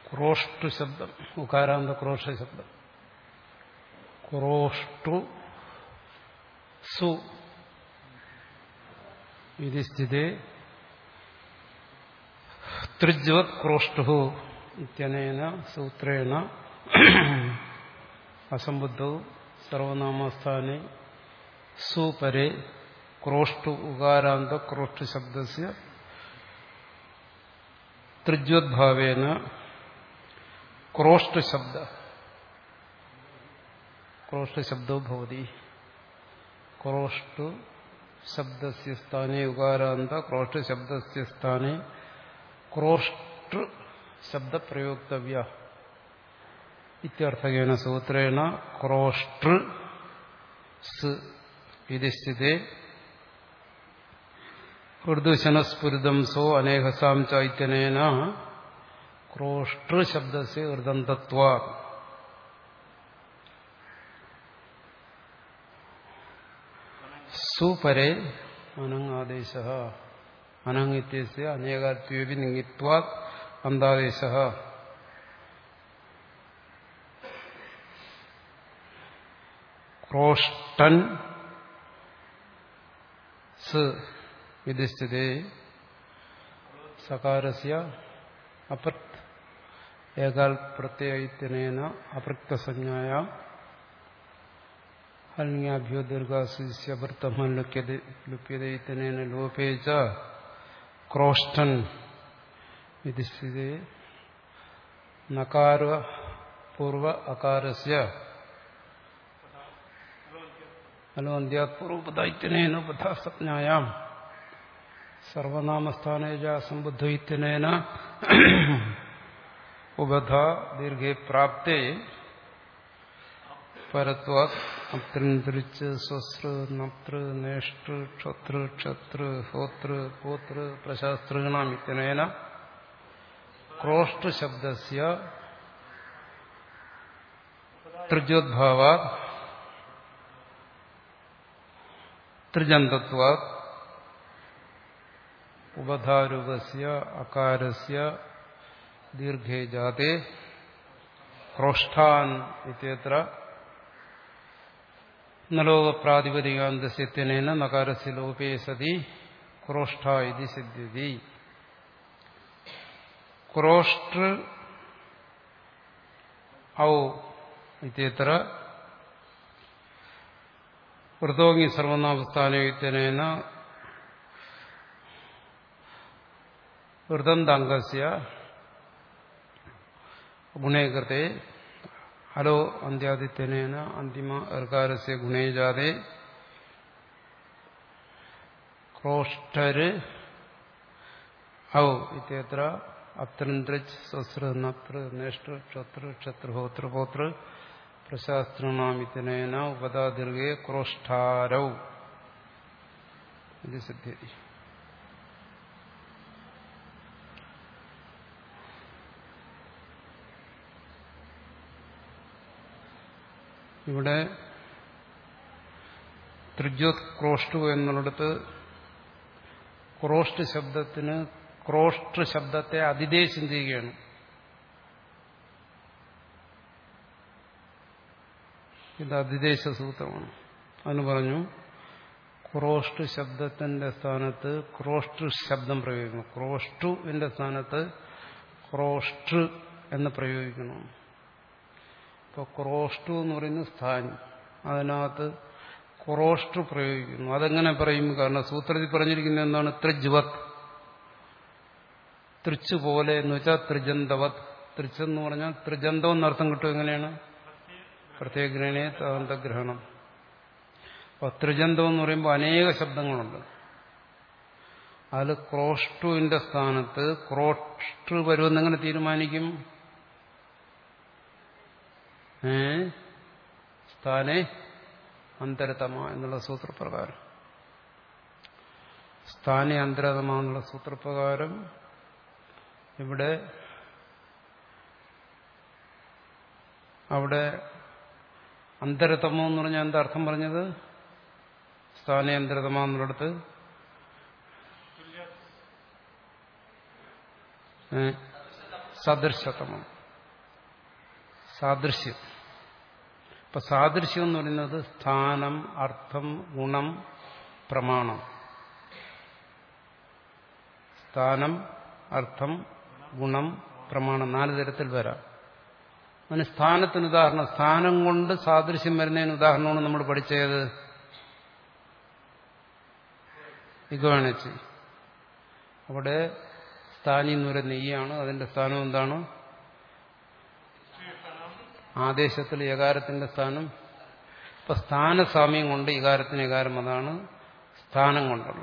ക്രോഷ്ടു ശബ്ദം ഉകാരാന്ത ക്രോഷ ശബ്ദം ക്രോഷ്ടു സു ഇത് സ്ഥിതി ത്രിജ്വത് ക്രോഷ്ടു ഇത്യനേന സൂത്രേണ അസംബുദ്ധൗ സർവനാമസ്ഥാനെ സുപരെ ക്രോഷ്ടു ഉകാരാന്ത ക്രോഷ്ടു ശബ്ദസ്യ ത്രിജ്വദ്ഭാവേന ക്രോഷ്ട ശബ്ദ ക്രോഷ്ട ശബ്ദോ ഭവതി ക്രോഷ്ടു ശബ്ദസ്യ സ്ഥാനെ ഉകാരാന്ത ക്രോഷ്ട ശബ്ദസ്യ സ്ഥാനെ ക്രോഷ്ട ശബ്ദ പ്രയോക്തവ്യ ഇത്യർത്ഥകേന സൂത്രേണ ക്രോഷ്ടൃ ഇത് സ്ഥിതേ ഋതുശനസ്ഫുരിതം സോ അനേകസാം ചൈത്യനേന ക്രോഷ്ടൃ ശബ്ദസ്യ ഋതന്തത്വ സുപരെ അനങ് ആദേശ അനങ് ഇത്യസ്യ അനേകാത്വേപി നിങ്ങിത്വാ അന്താദേശ ക്രോഷ്ടൻ സ് വിധിസ്ഥിതേ സകാരസ്യ അപൃത് ഏകാൽ പ്രത്യയത്തിനേന അപൃക്തസഞ്ജായ ഹൽങ്യാഭ്യോ ദീർഘാസുസ്യവൃത്തമൻ ലുപ്യതയിത്തനേന ലോപേ ച ക്രോഷ്ടൻ വിധിസ്ഥിതേ നകാര പൂർവ അകാരസ്യ അലോന്ത്യാത്പൂർവപദൈത്യനേന പഥാസജ്ഞായാം സർവനാമസ്ഥാനേജ സംബുദ്ധൈത്യനേന ഉപധ ദീർഘേ പ്രാപ്തേ പരത്വാത് അത്രിച്ച് സ്വസൃ നതൃ നേഷ്ടൃ ക്ഷതൃ ക്ഷതൃ ഹോതൃ പോതൃ പ്രശാസ്തൃണാം ഇത്യനേന ക്രോഷ്ടശബ്ദസ്യ ത്രിജോദ്ഭാവാത് ത്രിജന്തത്വാത് ഉപധാരൂപസ്യ അകാരസ്യ ദീർഘേ ജാതേ ക്രോഷ്ഠാൻ ഇത്യത്ര നലോകപ്രാതിപതികാന്തസ്യത്യനേന നകാരസ്യ ലോപേ സതി ക്രോഷ്ഠ ഇതി സിദ്ധ്യതി ക്രോഷ്ടൃ ഔ ഇത്യത്ര വൃതോങ്ങി സർവനാമസ്ഥാനയുക്തനേന വൃതന്താംഗസ്യ ഗുണേ കൃത്തെ ഹലോ അന്ത്യാദിത്യനേന അന്തിമ അർക്കാരസ്യ ഗുണേ ജാതേ ക്രോഷ്ടര് ഔ ഇത്യത്ര അത്രന്ത്രജ് സ്വസൃ നത്ര നേഷ്ടൃ ക്ഷത്ര ക്ഷത്രഹോത്ര ഹോത്ര പ്രശാസ്ത്രണാമിത്തനേന ഉപദാദീർഘേ ക്രോഷ്ഠാരൗ ഇത് സിദ്ധ്യതി ഇവിടെ ത്രിജ്യോത് ക്രോഷ്ടു എന്നുള്ളിടത്ത് ക്രോഷ്ട ശബ്ദത്തിന് ക്രോഷ്ട ശബ്ദത്തെ അതിദേശം ചെയ്യുകയാണ് ഇത് അതിദേശ സൂത്രമാണ് അതിന് പറഞ്ഞു ക്രോഷ്ടു ശബ്ദത്തിന്റെ സ്ഥാനത്ത് ക്രോഷ്ടു ശബ്ദം പ്രയോഗിക്കണം ക്രോഷ്ടുവിന്റെ സ്ഥാനത്ത് ക്രോഷ്ടു എന്ന് പ്രയോഗിക്കണം ഇപ്പോൾ ക്രോഷ്ടു എന്ന് പറയുന്നത് സ്ഥാനം അതിനകത്ത് ക്രോഷ്ടു പ്രയോഗിക്കുന്നു അതെങ്ങനെ പറയും കാരണം സൂത്രത്തിൽ പറഞ്ഞിരിക്കുന്നത് എന്താണ് ത്രിജ്വത് ത്രിച്ചു പോലെ എന്ന് വെച്ചാൽ ത്രിജന്തവത് ത്രിച്ചെന്ന് പറഞ്ഞാൽ ത്രിജന്തം എന്നർത്ഥം കിട്ടും എങ്ങനെയാണ് പ്രത്യേകഗ്രഹണേ താന്തഗ്രഹണം അപ്പോൾ ത്രിജന്തം എന്ന് പറയുമ്പോൾ അനേക ശബ്ദങ്ങളുണ്ട് അതിൽ ക്രോഷ്ടുവിന്റെ സ്ഥാനത്ത് ക്രോഷ്ടു വരുമെന്നെങ്ങനെ തീരുമാനിക്കും ഏ സ്ഥാനെ അന്തരതമ എന്നുള്ള സൂത്രപ്രകാരം സ്ഥാനെ അന്തരതമ എന്നുള്ള സൂത്രപ്രകാരം ഇവിടെ അവിടെ അന്തരതമോ എന്ന് പറഞ്ഞാൽ എന്താ അർത്ഥം പറഞ്ഞത് സ്ഥാനെ അന്തരതമ എന്നുള്ളിടത്ത് സദൃശതമം സാദൃശ്യം ഇപ്പൊ സാദൃശ്യം എന്ന് പറയുന്നത് സ്ഥാനം അർത്ഥം ഗുണം പ്രമാണം സ്ഥാനം അർത്ഥം ഗുണം പ്രമാണം നാല് തരത്തിൽ വരാം അതിന് സ്ഥാനത്തിന് ഉദാഹരണം സ്ഥാനം കൊണ്ട് സാദൃശ്യം വരുന്നതിന് ഉദാഹരണമാണ് നമ്മൾ പഠിച്ചത് ഇഗോണച്ച് അവിടെ സ്ഥാനി എന്ന് പറയുന്ന നെയ്യാണ് അതിന്റെ സ്ഥാനം എന്താണ് ആദേശത്തിൽ യകാരത്തിന്റെ സ്ഥാനം ഇപ്പൊ സ്ഥാനസാമ്യം കൊണ്ട് ഇകാരത്തിന് ഇകാരം അതാണ് സ്ഥാനം കൊണ്ടുള്ള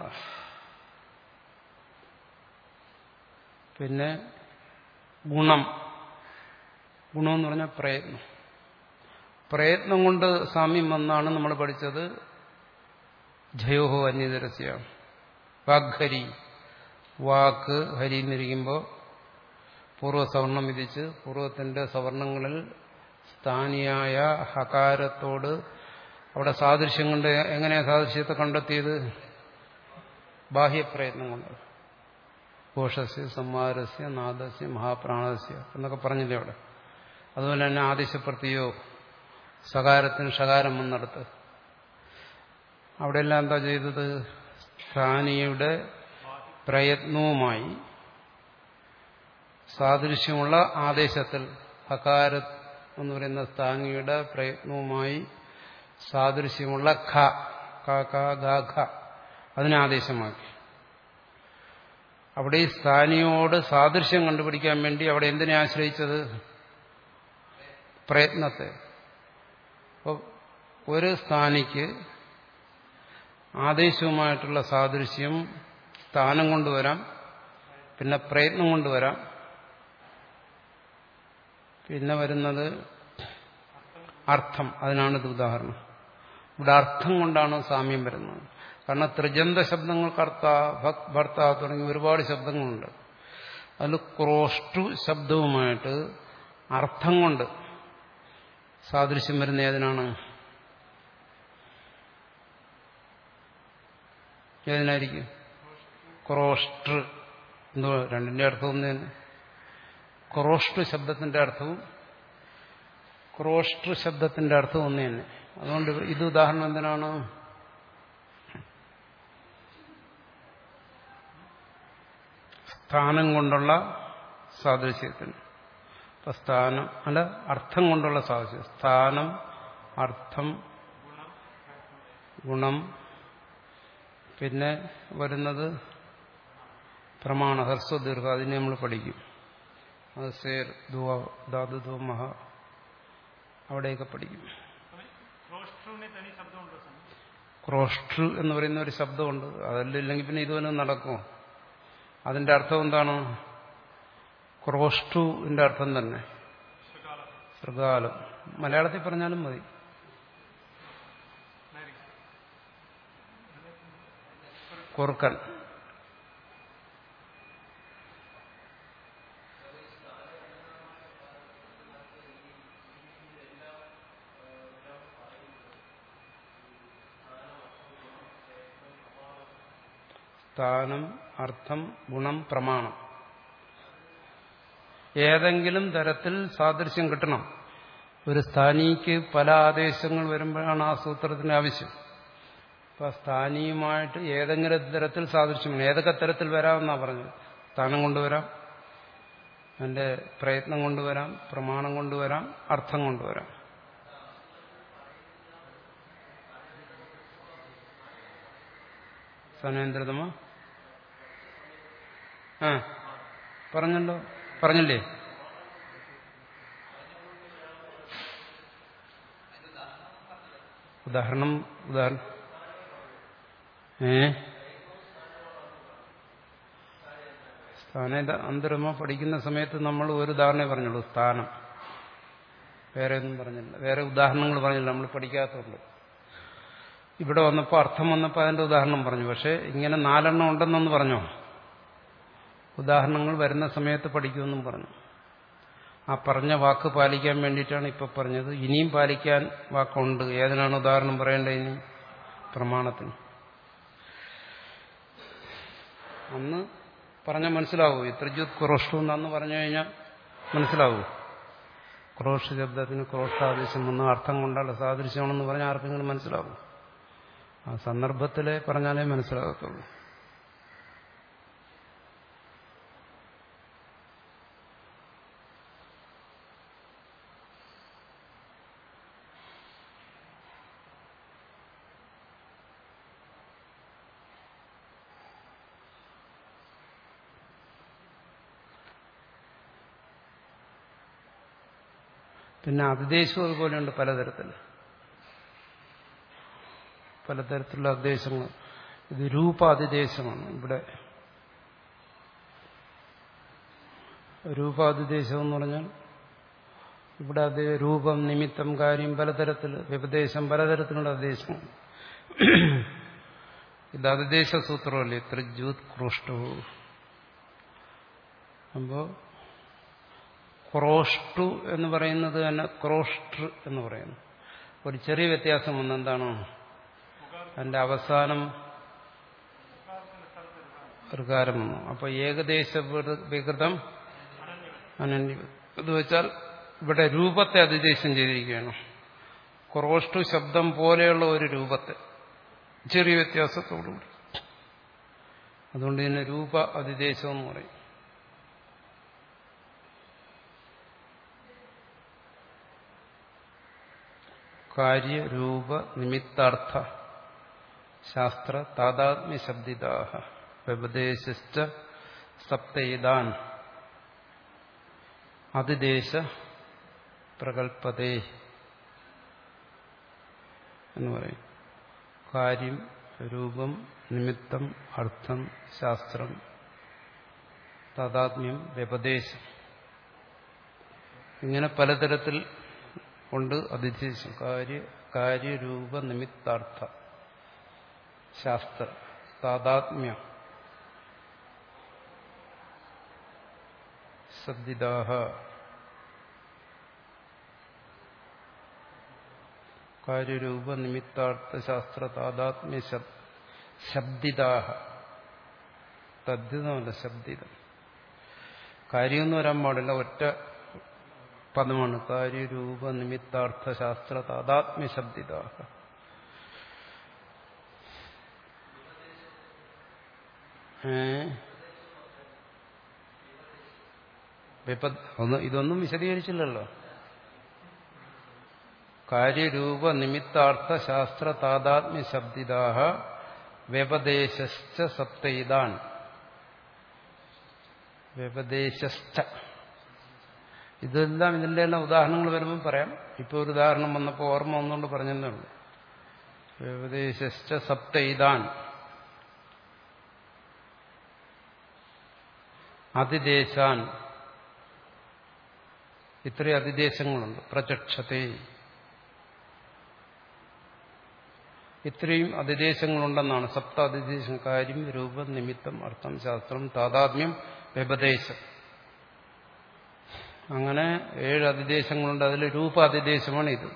പിന്നെ ഗുണം ഗുണമെന്ന് പറഞ്ഞാൽ പ്രയത്നം പ്രയത്നം കൊണ്ട് സാമ്യം വന്നാണ് നമ്മൾ പഠിച്ചത് ജയോഹോ അന്യതരസ്യാണ് വാഗ്ഹരി വാക്ക് ഹരി എന്നിരിക്കുമ്പോൾ പൂർവ്വസവർണം വിധിച്ച് പൂർവ്വത്തിന്റെ സവർണങ്ങളിൽ സ്ഥാനിയായ ഹകാരത്തോട് അവിടെ സാദൃശ്യം കൊണ്ട് എങ്ങനെയാ സാദൃശ്യത്തെ കണ്ടെത്തിയത് ബാഹ്യപ്രയത്നം കൊണ്ട് ഘോഷസ്യ സംവാരസ്യ നാദസ്യ മഹാപ്രാണസ്യ എന്നൊക്കെ പറഞ്ഞില്ലേ അവിടെ അതുപോലെ തന്നെ ആദേശപ്രത്തിയോ സകാരത്തിന് ഷകാരം വന്നെടുത്ത് അവിടെയെല്ലാം എന്താ ചെയ്തത് സ്ഥാനിയുടെ പ്രയത്നവുമായി സാദൃശ്യമുള്ള ആദേശത്തിൽ ഹകാര എന്ന് പറയുന്ന സ്ഥാനിയുടെ പ്രയത്നവുമായി സാദൃശ്യമുള്ള ഖ ക ക ഗ ഖ അതിനെ ആദേശമാക്കി അവിടെ ഈ സ്ഥാനിയോട് സാദൃശ്യം കണ്ടുപിടിക്കാൻ വേണ്ടി അവിടെ എന്തിനെ ആശ്രയിച്ചത് പ്രയത്നത്തെ അപ്പോൾ ഒരു സ്ഥാനിക്ക് ആദേശവുമായിട്ടുള്ള സാദൃശ്യം സ്ഥാനം കൊണ്ടുവരാം പിന്നെ പ്രയത്നം കൊണ്ടുവരാം പിന്നെ വരുന്നത് അർത്ഥം അതിനാണ് ഇത് ഉദാഹരണം ഇവിടെ അർത്ഥം കൊണ്ടാണ് സാമ്യം വരുന്നത് കാരണം ത്രിജന്ത ശബ്ദങ്ങൾ കർത്ത ഭക് ഭർത്ത തുടങ്ങി ഒരുപാട് ശബ്ദങ്ങളുണ്ട് അതിൽ ക്രോഷ്ടു ശബ്ദവുമായിട്ട് അർത്ഥം കൊണ്ട് സാദൃശ്യം വരുന്ന ഏതിനാണ് ഏതിനായിരിക്കും ക്രോഷ്ടൃ എന്തോ രണ്ടിന്റെ അർത്ഥം ഒന്ന് തന്നെ ക്രോഷ്ടു ശബ്ദത്തിന്റെ അർത്ഥവും ക്രോഷ്ടൃ ശബ്ദത്തിന്റെ അർത്ഥവും ഒന്ന് തന്നെ അതുകൊണ്ട് ഇത് ഉദാഹരണം എന്തിനാണ് സ്ഥാനം കൊണ്ടുള്ള സാദൃശ്യത്തിന് ഇപ്പൊ സ്ഥാനം അല്ല അർത്ഥം കൊണ്ടുള്ള സാദൃശ്യം സ്ഥാനം അർത്ഥം ഗുണം പിന്നെ വരുന്നത് പ്രമാണ ഹർസ്വദീർഘ അതിനെ നമ്മൾ പഠിക്കും അത് സേർ ദുവ ധാതു ദുവ മഹ അവിടെയൊക്കെ പഠിക്കും ക്രോഷ്ടൃ എന്ന് പറയുന്ന ഒരു ശബ്ദമുണ്ട് അതല്ലെങ്കിൽ പിന്നെ ഇതുപോലെ നടക്കുമോ അതിന്റെ അർത്ഥം എന്താണ് ക്രോഷ്ടുവിന്റെ അർത്ഥം തന്നെ ശൃഗാലം മലയാളത്തിൽ പറഞ്ഞാലും മതി കുറുക്കൻ സ്ഥാനം അർത്ഥം ഗുണം പ്രമാണം ഏതെങ്കിലും തരത്തിൽ സാദൃശ്യം കിട്ടണം ഒരു സ്ഥാനിക്ക് പല ആദേശങ്ങൾ വരുമ്പോഴാണ് ആ സൂത്രത്തിന് ആവശ്യം അപ്പൊ സ്ഥാനീയമായിട്ട് ഏതെങ്കിലും തരത്തിൽ സാദൃശ്യം ഏതൊക്കെ തരത്തിൽ വരാമെന്നാ പറഞ്ഞത് സ്ഥാനം കൊണ്ടുവരാം അതിന്റെ പ്രയത്നം കൊണ്ടുവരാം പ്രമാണം കൊണ്ടുവരാം അർത്ഥം കൊണ്ടുവരാം സനേന്ദ്രതമ ആ പറഞ്ഞല്ലോ പറഞ്ഞില്ലേ ഉദാഹരണം ഉദാഹരണം ഏ സ്ഥാന അന്തരമ പഠിക്കുന്ന സമയത്ത് നമ്മൾ ഒരു ഉദാഹരണമേ പറഞ്ഞുള്ളൂ സ്ഥാനം വേറെ ഒന്നും പറഞ്ഞില്ല വേറെ ഉദാഹരണങ്ങൾ പറഞ്ഞില്ല നമ്മൾ പഠിക്കാത്തതുകൊണ്ട് ഇവിടെ വന്നപ്പോൾ അർത്ഥം വന്നപ്പോൾ അതിന്റെ ഉദാഹരണം പറഞ്ഞു പക്ഷെ ഇങ്ങനെ നാലെണ്ണം ഉണ്ടെന്നൊന്ന് പറഞ്ഞോ ഉദാഹരണങ്ങൾ വരുന്ന സമയത്ത് പഠിക്കുമെന്നും പറഞ്ഞു ആ പറഞ്ഞ വാക്ക് പാലിക്കാൻ വേണ്ടിയിട്ടാണ് ഇപ്പൊ പറഞ്ഞത് ഇനിയും പാലിക്കാൻ വാക്കുണ്ട് ഏതിനാണ് ഉദാഹരണം പറയേണ്ടത് ഇനി പ്രമാണത്തിന് അന്ന് പറഞ്ഞാൽ മനസ്സിലാവൂ ഇത്രജ്യൂത് കുറഷ്ടു എന്നന്ന് പറഞ്ഞു കഴിഞ്ഞാൽ മനസ്സിലാവൂ ക്രോഷ് ശബ്ദത്തിന് ക്രോഷ്ടാദേശം വന്ന അർത്ഥം കൊണ്ടുള്ള സാദൃശ്യമാണെന്ന് പറഞ്ഞാൽ ആർക്കെങ്കിലും മനസ്സിലാവും ആ സന്ദർഭത്തിലെ പറഞ്ഞാലേ മനസ്സിലാകത്തുള്ളൂ പിന്നെ അതിദേശവും അതുപോലെയുണ്ട് പലതരത്തിൽ പലതരത്തിലുള്ള അദ്ദേശങ്ങൾ ഇത് രൂപാതിദേശമാണ് ഇവിടെ രൂപാതിദേശം എന്ന് പറഞ്ഞാൽ ഇവിടെ അത് രൂപം നിമിത്തം കാര്യം പലതരത്തിൽ വ്യപദേശം പലതരത്തിലുള്ള അദ്ദേശമാണ് ഇത് അതിദേശ സൂത്രമല്ലേ ത്രിജൂത് ക്രോഷ്ടവും അപ്പോ ക്രോഷ്ടു എന്ന് പറയുന്നത് തന്നെ ക്രോഷ്ടർ എന്ന് പറയുന്നു ഒരു ചെറിയ വ്യത്യാസം വന്ന് എന്താണോ അതിന്റെ അവസാനം ഋകാരം വന്നു അപ്പൊ ഏകദേശ വികൃതം അനന്യ ഇത് വെച്ചാൽ ഇവിടെ രൂപത്തെ അതിദേശം ചെയ്തിരിക്കുകയാണ് ക്രോഷ്ടു ശബ്ദം പോലെയുള്ള ഒരു രൂപത്തെ ചെറിയ വ്യത്യാസത്തോടുകൂടി അതുകൊണ്ട് തന്നെ രൂപ അതിദേശം എന്ന് പറയും കാര്യരൂപ നിമിത്താർത്ഥ ശാസ്ത്ര താതാത്മ്യ ശബ്ദിതാഹ വ്യപദേശിച്ച സപ്തൈതാൻ അതിദേശ പ്രകൽപ്പതേ എന്ന് പറയും കാര്യം രൂപം നിമിത്തം അർത്ഥം ശാസ്ത്രം താതാത്മ്യം വ്യപദേശം ഇങ്ങനെ പലതരത്തിൽ ഉണ്ട് അതിദേശം കാര്യ കാര്യരൂപ നിമിത്താർത്ഥ ശാസ്ത്ര താതാത്മ്യ ശബ്ദിതാഹ കാര്യരൂപ നിമിത്താർത്ഥ ശാസ്ത്ര താതാത്മ്യ ശബ്ദിതാഹ തദ്ധിതമല്ല ശബ്ദിതം കാര്യമൊന്നും വരാൻ പാടില്ല ഒറ്റ പദമാണ് കാര്യരൂപ നിമിത്താർത്ഥ ശാസ്ത്ര താതാത്മ്യ ശബ്ദിതാഹ ഒന്ന് ഇതൊന്നും വിശദീകരിച്ചില്ലല്ലോ കാര്യരൂപ നിമിത്താർത്ഥ ശാസ്ത്ര താതാത്മ്യ ശബ്ദിതാഹ വ്യപദേശശ്ച സപ്തൈതാൻ വ്യപദേശശ്ച ഇതെല്ലാം ഇതിന്റെ എല്ലാം ഉദാഹരണങ്ങൾ വരുമ്പോൾ പറയാം ഇപ്പോൾ ഒരു ഉദാഹരണം വന്നപ്പോൾ ഓർമ്മ വന്നുകൊണ്ട് പറഞ്ഞതേ ഉള്ളൂ വ്യപദേശശ്ച സപ്തൈതാൻ അതിദേശാൻ ഇത്രയും അതിദേശങ്ങളുണ്ട് പ്രചക്ഷത്തെ ഇത്രയും അതിദേശങ്ങളുണ്ടെന്നാണ് സപ്ത അതിദേശം കാര്യം രൂപം നിമിത്തം അർത്ഥം ശാസ്ത്രം താതാത്മ്യം വ്യപദേശം അങ്ങനെ ഏഴ് അതിദേശങ്ങളുണ്ട് അതിൽ രൂപ അതിദേശമാണ് ഇത്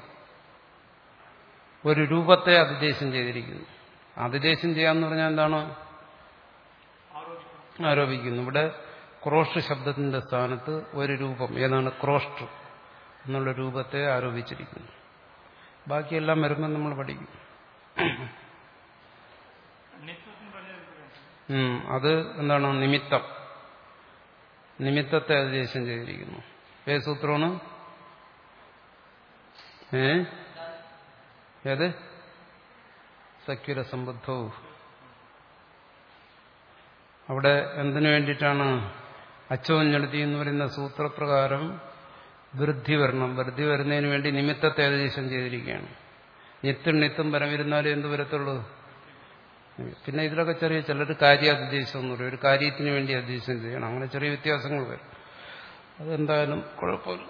ഒരു രൂപത്തെ അതിദേശം ചെയ്തിരിക്കുന്നു അതിദേശം ചെയ്യാന്ന് പറഞ്ഞാൽ എന്താണ് ആരോപിക്കുന്നു ഇവിടെ ക്രോഷ്ട ശബ്ദത്തിന്റെ സ്ഥാനത്ത് ഒരു രൂപം ഏതാണ് ക്രോഷ്ട എന്നുള്ള രൂപത്തെ ആരോപിച്ചിരിക്കുന്നു ബാക്കിയെല്ലാം വരുമ്പോൾ നമ്മൾ പഠിക്കും അത് എന്താണ് നിമിത്തം നിമിത്തത്തെ അതിദേശം ചെയ്തിരിക്കുന്നു ഏത് സൂത്രമാണ് ഏ ഏത് സഖ്യര സമ്പദ്ധവും അവിടെ എന്തിനു വേണ്ടിയിട്ടാണ് അച്ചോഞ്ഞെടുത്തി എന്ന് പറയുന്ന സൂത്രപ്രകാരം വൃദ്ധി വരണം വൃദ്ധി വരുന്നതിന് വേണ്ടി നിമിത്തത്തെ ഏകദേശം ചെയ്തിരിക്കുകയാണ് നിത്തും നിത്തും പരമിരുന്നാലേ എന്ത് വരത്തുള്ളൂ പിന്നെ ഇതിലൊക്കെ ചെറിയ ചിലർ കാര്യാതിദേശം എന്ന് പറയും ഒരു കാര്യത്തിന് വേണ്ടി അധ്യക്ഷം ചെയ്യണം അങ്ങനെ ചെറിയ വ്യത്യാസങ്ങൾ വരും അതെന്തായാലും കുഴപ്പമില്ല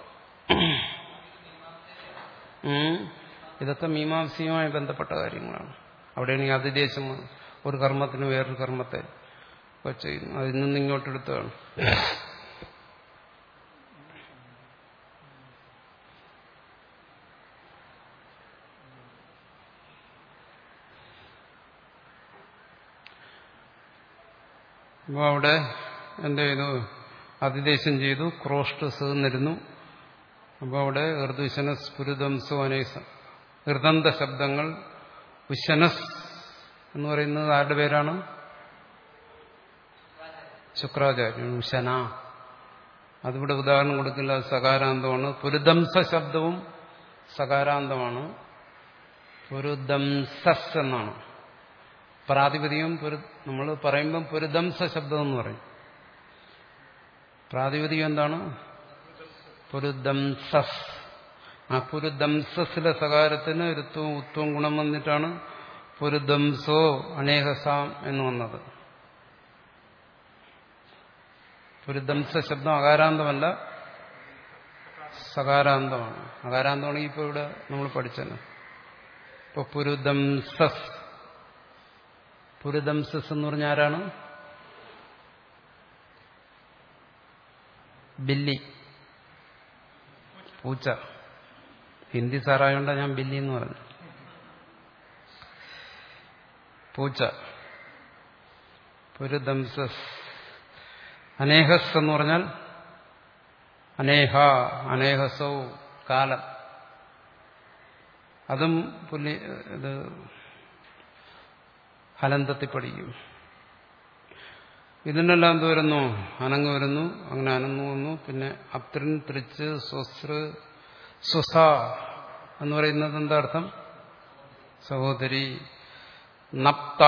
ഇതൊക്കെ മീമാംസയുമായി ബന്ധപ്പെട്ട കാര്യങ്ങളാണ് അവിടെയാണെങ്കിൽ അതിദേശം ഒരു കർമ്മത്തിന് വേറൊരു കർമ്മത്തെ ഒക്കെ ചെയ്യുന്നു അതിൽ നിന്ന് ഇങ്ങോട്ടെടുത്താണ് അപ്പോൾ അവിടെ എന്ത് ചെയ്തു അതിദേശം ചെയ്തു ക്രോഷ്ടസ് എന്നിരുന്നു അപ്പോൾ അവിടെ ഋതുശനസ് പുരുദംസോ അനേസ ഋതന്ത ശബ്ദങ്ങൾ ഉശനസ് എന്ന് പറയുന്നത് ആരുടെ പേരാണ് ശുക്രാചാര്യൻ ഉശന അതിവിടെ ഉദാഹരണം കൊടുക്കില്ല അത് സകാരാന്തമാണ് പുരുദംസ ശബ്ദവും സകാരാന്തമാണ് പുരുദംസസ് എന്നാണ് പ്രാതിപതികം നമ്മൾ പറയുമ്പം പുരുദംസ ശബ്ദം എന്ന് പറയും പ്രാതിപതികം എന്താണ് പുരുദംസസ് ആ പുരുദംസസിലെ സകാരത്തിന് ഋത്വവും ഉത്വവും ഗുണം വന്നിട്ടാണ് പുരുദംസോ അനേകസാം എന്ന് വന്നത് പുരുദംസ ശബ്ദം അകാരാന്തമല്ല സകാരാന്തമാണ് അകാരാന്തമാണെങ്കിൽ ഇപ്പോൾ ഇവിടെ നമ്മൾ പഠിച്ചത് ഇപ്പൊ പുരുദംസസ് പുരുദംസസ് എന്ന് പറഞ്ഞ ആരാണ് ബില്ലി പൂച്ച ഹിന്ദി സാറായോണ്ട ഞാൻ ബില്ലി എന്ന് പറഞ്ഞു പൂച്ച പുരുദംസസ് അനേഹസ് എന്ന് പറഞ്ഞാൽ അനേഹ അനേഹസൗ കാലം അതും പുല്ലി ഇത് ഹലന്തത്തിൽ പഠിക്കും ഇതിനെല്ലാം എന്ത് വരുന്നു അനങ്ങ് വരുന്നു അങ്ങനെ അനങ്ങു വന്നു പിന്നെ അപ്തിൻ തിരിച്ച് സ്വസൃ സ്വസ എന്ന് പറയുന്നത് എന്താ അർത്ഥം സഹോദരി നപ്ത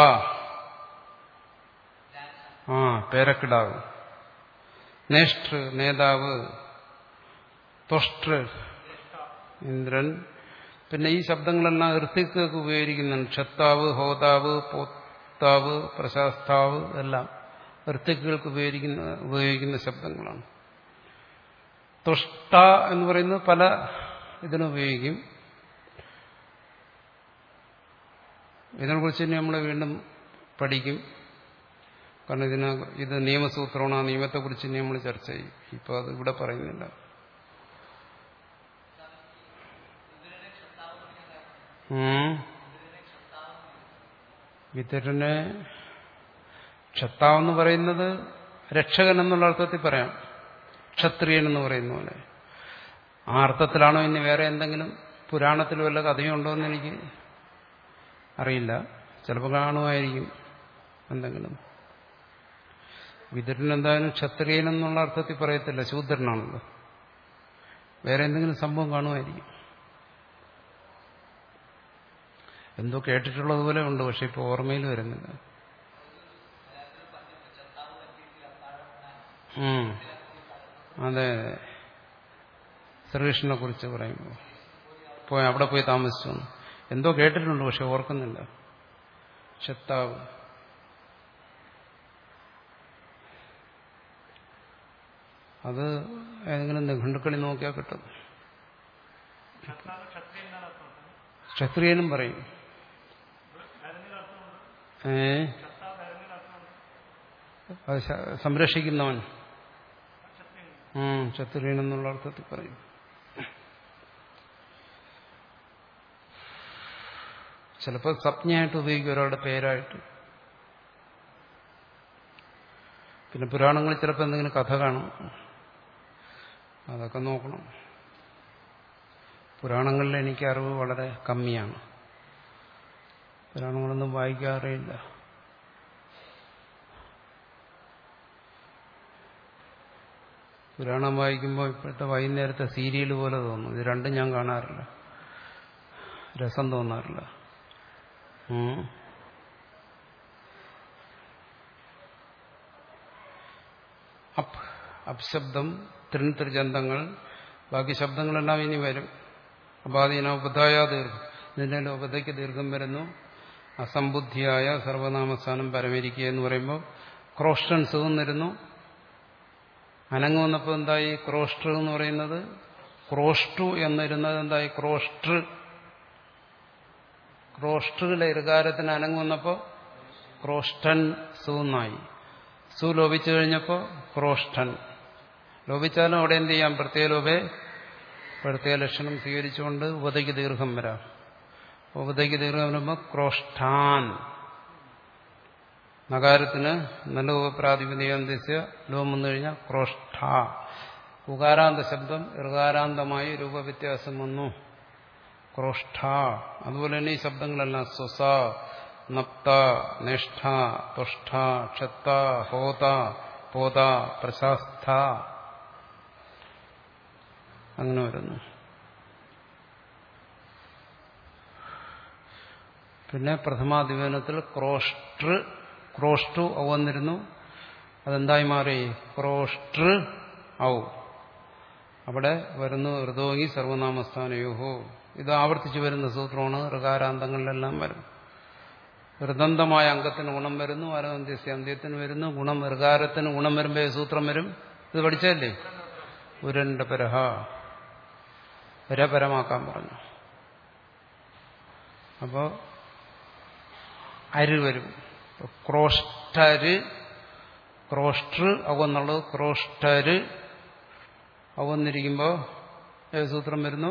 ആ പേരക്കിടാവ് നേഷ്ഠ് നേതാവ് തൊഷ്ട്ര് ഇന്ദ്രൻ പിന്നെ ഈ ശബ്ദങ്ങളെല്ലാം ഋത്തിക്കൊക്കെ ഉപയോഗിക്കുന്നുണ്ട് ക്ഷത്താവ് ഹോതാവ് പോത്താവ് പ്രശാസ്താവ് എല്ലാം ഋത്തിക്കുകൾക്ക് ഉപയോഗിക്കുന്ന ഉപയോഗിക്കുന്ന ശബ്ദങ്ങളാണ് തുഷ്ട എന്ന് പറയുന്നത് പല ഇതിനുപയോഗിക്കും ഇതിനെക്കുറിച്ച് തന്നെ നമ്മൾ വീണ്ടും പഠിക്കും കാരണം ഇതിന് ഇത് നിയമസൂത്രമാണ് ആ നിയമത്തെക്കുറിച്ച് ഇനി നമ്മൾ ചർച്ച ചെയ്യും ഇപ്പോൾ അത് ഇവിടെ പറയുന്നില്ല വിതുരനെ ക്ഷത്താവെന്ന് പറയുന്നത് രക്ഷകൻ എന്നുള്ള അർത്ഥത്തിൽ പറയാം ക്ഷത്രിയൻ എന്ന് പറയുന്ന പോലെ ആ അർത്ഥത്തിലാണോ ഇനി വേറെ എന്തെങ്കിലും പുരാണത്തിൽ വല്ല കഥയുണ്ടോ എന്ന് എനിക്ക് അറിയില്ല ചിലപ്പോൾ കാണുമായിരിക്കും എന്തെങ്കിലും വിതുരൻ എന്തായാലും ക്ഷത്രിയൻ എന്നുള്ള അർത്ഥത്തിൽ പറയത്തില്ല ശൂദ്രനാണല്ലോ വേറെ എന്തെങ്കിലും സംഭവം കാണുമായിരിക്കും എന്തോ കേട്ടിട്ടുള്ളതുപോലെ ഉണ്ട് പക്ഷെ ഇപ്പോൾ ഓർമ്മയിൽ വരുന്നില്ല അതെ ശ്രീകൃഷ്ണനെ കുറിച്ച് പറയുമ്പോൾ പോയി അവിടെ പോയി താമസിച്ചു എന്തോ കേട്ടിട്ടുണ്ട് പക്ഷെ ഓർക്കുന്നില്ല ക്ഷത്താവ് അത് ഏതെങ്കിലും നിഘണ്ടുക്കളി നോക്കിയാൽ കിട്ടും ക്ഷത്രിയനും പറയും ഏ അത് സംരക്ഷിക്കുന്നവൻ ക്ഷത്രിയൻ എന്നുള്ള അർത്ഥത്തിൽ പറയും ചിലപ്പോൾ സ്വപ്നയായിട്ട് ഉപയോഗിക്കും ഒരാളുടെ പേരായിട്ട് പിന്നെ പുരാണങ്ങളിൽ ചിലപ്പോൾ എന്തെങ്കിലും കഥ കാണും അതൊക്കെ നോക്കണം പുരാണങ്ങളിൽ എനിക്ക് അറിവ് വളരെ കമ്മിയാണ് പുരാണങ്ങളൊന്നും വായിക്കാറില്ല പുരാണം വായിക്കുമ്പോൾ ഇപ്പോഴത്തെ വൈകുന്നേരത്തെ സീരിയൽ പോലെ തോന്നും ഇത് രണ്ടും ഞാൻ കാണാറില്ല രസം തോന്നാറില്ല അപ് അപ്ശബ്ദം തൃണിത്രിചന്തങ്ങൾ ബാക്കി ശബ്ദങ്ങളെല്ലാം ഇനി വരും അപാധീന ഉപധായ ദീർഘം ഇതിന്റെ ഉപതയ്ക്ക് ദീർഘം വരുന്നു അസംബുദ്ധിയായ സർവനാമസ്ഥാനം പരമരിക്കുക എന്ന് പറയുമ്പോൾ ക്രോഷ്ടൻ സുഖന്നിരുന്നു അനങ്ങ് വന്നപ്പോൾ എന്തായി ക്രോഷ്ടർ എന്ന് പറയുന്നത് ക്രോഷ്ടു എന്നിരുന്നത് എന്തായി ക്രോഷ്ടർ ക്രോഷ്ടറിലെ ഇറുകാരത്തിന് അനങ്ങ് വന്നപ്പോൾ ക്രോഷ്ടൻ സൂന്നായി സു ലോപിച്ചു കഴിഞ്ഞപ്പോൾ ക്രോഷ്ടൻ ലോപിച്ചാലും അവിടെ എന്ത് ചെയ്യാം പ്രത്യേക ലോപേ പ്രത്യേക ലക്ഷണം സ്വീകരിച്ചുകൊണ്ട് ഉപതയ്ക്ക് ദീർഘം വരാം ഉപതയ്ക്ക് ദീർഘം വരുമ്പോൾ ക്രോഷ്ടാൻ നഗാരത്തിന് നല്ല ഉപപ്രാതിപതികം ദിശ ലോം വന്നു കഴിഞ്ഞാൽ ക്രോഷ്ട ഉകാരാന്ത ശബ്ദം ഋകാരാന്തമായി രൂപവ്യത്യാസം വന്നു ക്രോഷ്ഠ അതുപോലെ തന്നെ ഈ ശബ്ദങ്ങളെല്ലാം സ്വസ നപ്ത നിഷ്ഠ തുഷ്ഠ ക്ഷത്ത ഹോത പോത പ്രശാസ്ത അങ്ങനെ വരുന്നു പിന്നെ പ്രഥമാധിപനത്തിൽ ക്രോഷ്ടൃ ക്രോഷ്ടു ഔ വന്നിരുന്നു അതെന്തായി മാറി ക്രോഷ്ടൃ ഔ അവിടെ വരുന്നു ഋതോങ്ങി സർവനാമസ്ഥാനയോഹോ ഇത് ആവർത്തിച്ചു വരുന്ന സൂത്രമാണ് ഋകാരാന്തങ്ങളിലെല്ലാം വരും ഋതന്തമായ അംഗത്തിന് ഗുണം വരുന്നു അരന്ത്യസ്യ അന്ത്യത്തിന് വരുന്നു ഗുണം ഋകാരത്തിന് ഗുണം വരുമ്പോൾ സൂത്രം വരും ഇത് പഠിച്ചല്ലേ ഉരണ്ട പരഹ പരപരമാക്കാൻ പറഞ്ഞു അപ്പോ അര് വരും ക്രോഷ്ടര് ക്രോഷ്ടൃ അവന്നുള്ളത് ക്രോഷ്ടര് അവന്നിരിക്കുമ്പോ ഏത് സൂത്രം വരുന്നു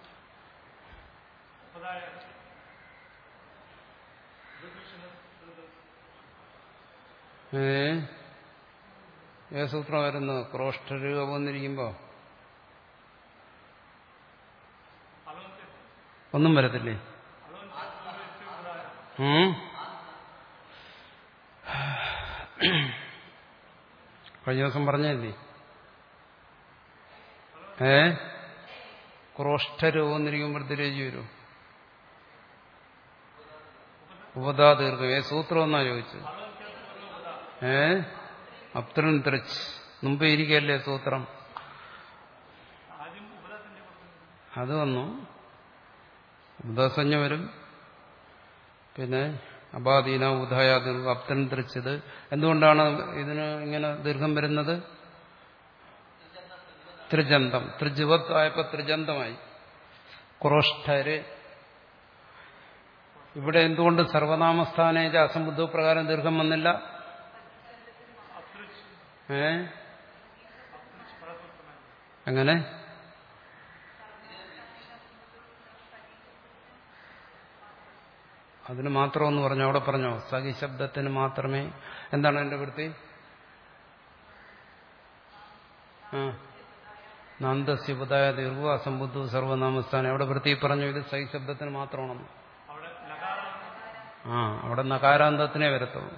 ഏ ഏത് സൂത്രം വരുന്നു ക്രോഷ്ടര് അവന്നിരിക്കുമ്പോ ഒന്നും വരത്തില്ലേ ഉം കഴിഞ്ഞ ദിവസം പറഞ്ഞല്ലേ ഏ ക്രോഷ്ടരോന്നിരിക്കുമ്പോൾ തിരേജി വരും ഉപതാ ദീർഘം ഏ സൂത്രം എന്നാ ചോദിച്ചത് ഏ അപ്തരൻ തിരച്ച് മുമ്പ് ഇരിക്കല്ലേ സൂത്രം അത് വന്നു ഉദാസഞ്ജ വരും പിന്നെ അബാദീന ഉദായ ദീർഘം അപ്തരൻ തിരിച്ചത് എന്തുകൊണ്ടാണ് ഇതിന് ഇങ്ങനെ ദീർഘം വരുന്നത് ത്രിജന്തം ത്രിജുവത് ആയപ്പോ ത്രിജന്തമായി ക്രോഷ്ടര് ഇവിടെ എന്തുകൊണ്ട് സർവനാമസ്ഥാനേജ അസംബുദ്ധ പ്രകാരം ദീർഘം വന്നില്ല ഏ എങ്ങനെ അതിന് മാത്രമെന്ന് പറഞ്ഞു അവിടെ പറഞ്ഞോ സഖി ശബ്ദത്തിന് മാത്രമേ എന്താണ് എന്റെ വൃത്തി ആ നന്ദസ്യപതായ ദീർഘ അസംബുദ്ധു സർവനാമസ്ഥാനം അവിടെ വൃത്തി പറഞ്ഞു ഇത് സൈ ശബ്ദത്തിന് മാത്രമാണെന്ന് ആ അവിടെ നകാരാന്തത്തിനെ വരത്തുള്ളൂ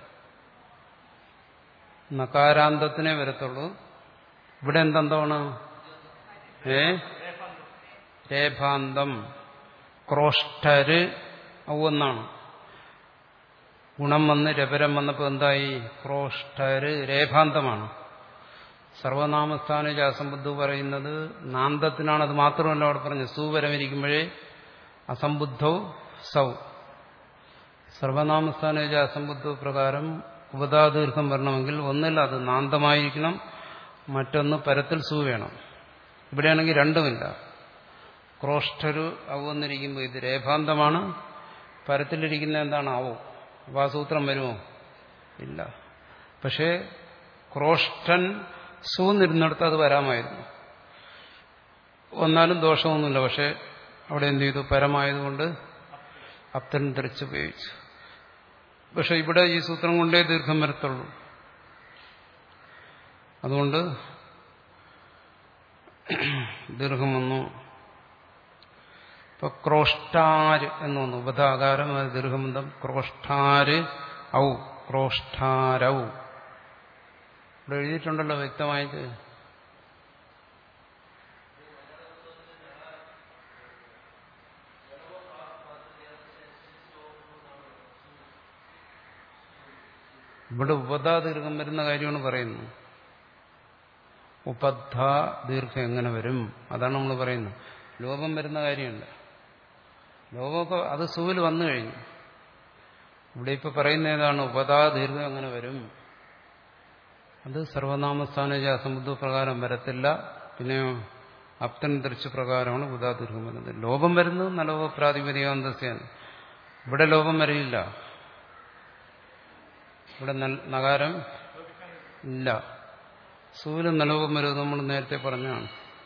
നകാരാന്തത്തിനെ വരത്തുള്ളൂ ഇവിടെ എന്തെന്താണ് ഏ രേഭാന്തം ക്രോഷ്ടര് ഔവെന്നാണ് ഗുണം വന്ന് രപരം വന്നപ്പോൾ എന്തായി ക്രോഷ്ടര് രേഭാന്തമാണ് സർവനാമസ്ഥാന അസംബുദ്ധു പറയുന്നത് നാന്തത്തിനാണ് അത് മാത്രമല്ല അവിടെ പറഞ്ഞു സൂവരമിരിക്കുമ്പോഴേ അസംബുദ്ധൗ സൗ സർവനാമസ്ഥാന അസംബുദ്ധ പ്രകാരം ഉപതാദീർഘം വരണമെങ്കിൽ ഒന്നില്ല അത് നാന്തമായിരിക്കണം മറ്റൊന്ന് പരത്തിൽ സൂ വേണം ഇവിടെയാണെങ്കിൽ രണ്ടുമില്ല ക്രോഷ്ടരു അവന്നിരിക്കുമ്പോൾ ഇത് രേഭാന്തമാണ് പരത്തിലിരിക്കുന്ന എന്താണ് ആവോ അപ്പോൾ ആ സൂത്രം വരുമോ ഇല്ല പക്ഷേ ക്രോഷ്ടൻ സൂന്നിരുന്നിടത്ത് അത് വരാമായിരുന്നു വന്നാലും ദോഷമൊന്നുമില്ല പക്ഷെ അവിടെ എന്ത് ചെയ്തു പരമായതുകൊണ്ട് അപ്തൻ ധരിച്ചുപയോഗിച്ചു പക്ഷെ ഇവിടെ ഈ സൂത്രം കൊണ്ടേ ദീർഘം വരത്തുള്ളൂ അതുകൊണ്ട് ദീർഘം വന്നു ഇപ്പൊ ക്രോഷ്ടാര് എന്ന് വന്നു ഉപധാകാരം അത് ദീർഘബന്ധം ക്രോഷ്ടാര് ഔ ക്രോഷ്ടാരൗ ഇവിടെ എഴുതിയിട്ടുണ്ടല്ലോ വ്യക്തമായിട്ട് ഇവിടെ ഉപധാ ദീർഘം വരുന്ന കാര്യമാണ് പറയുന്നത് ഉപദ്ധ ദീർഘം എങ്ങനെ വരും അതാണ് നമ്മൾ പറയുന്നത് ലോപം വരുന്ന കാര്യമല്ല ലോപമൊക്കെ അത് സൂവിൽ വന്നു കഴിഞ്ഞു ഇവിടെ ഇപ്പൊ പറയുന്ന ഏതാണ് ഉപതാ ദീർഘം എങ്ങനെ വരും അത് സർവനാമസ്ഥാന അസമുദ്ര പ്രകാരം വരത്തില്ല പിന്നെയോ അപ്തൻ ദൃശ്യ പ്രകാരമാണ് ഉദാ ദീർഘം വരുന്നത് ലോപം വരുന്നത് നലോപ പ്രാതിപതികാന്തസ്യാണ് ഇവിടെ ലോപം വരില്ല ഇവിടെ നഗാരം ഇല്ല സൂല് നലോപം വരുന്നത് നമ്മൾ നേരത്തെ പറഞ്ഞാണ്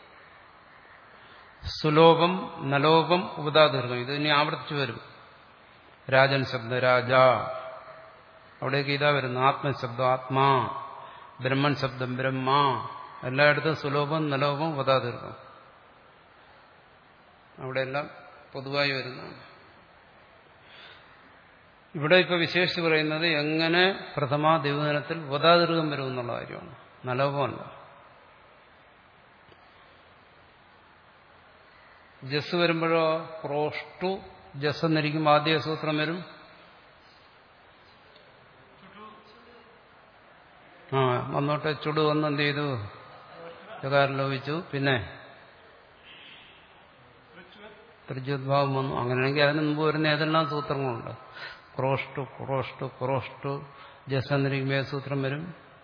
സുലോപം നലോപം ഉപതാദീർഘം ഇത് ഇനി ആവർത്തിച്ചു വരും രാജൻ ശബ്ദ രാജ അവിടേക്ക് ഇതാ വരുന്നു ആത്മശബ്ദം ആത്മാ ബ്രഹ്മൻ ശബ്ദം ബ്രഹ്മ എല്ലായിടത്തും സുലോഭം നലോഭം വധാതീർഘം അവിടെയെല്ലാം പൊതുവായി വരുന്നതാണ് ഇവിടെ ഇപ്പൊ വിശേഷിച്ച് പറയുന്നത് എങ്ങനെ പ്രഥമാ ദിവദിനത്തിൽ വധാതീർഘം വരും എന്നുള്ള കാര്യമാണ് നലോഭമല്ല ജസ് വരുമ്പോഴോ ക്രോഷ്ടു ജസ് എന്നിരിക്കും ആദ്യ സൂത്രം വരും ആ വന്നോട്ടെ ചുടു വന്ന് എന്ത് ചെയ്തു ജകാരം ലോപിച്ചു പിന്നെ ത്രിജുദ്ഭാവം വന്നു അങ്ങനെയാണെങ്കിൽ അതിന് മുമ്പ് വരുന്ന ഏതെല്ലാം സൂത്രങ്ങളുണ്ട് ക്രോഷ്ടു ക്രോഷ്ടു ക്രോഷ്ടു ജസ് എന്നിരിക്കുമ്പോൾ ഏത് സൂത്രം വരും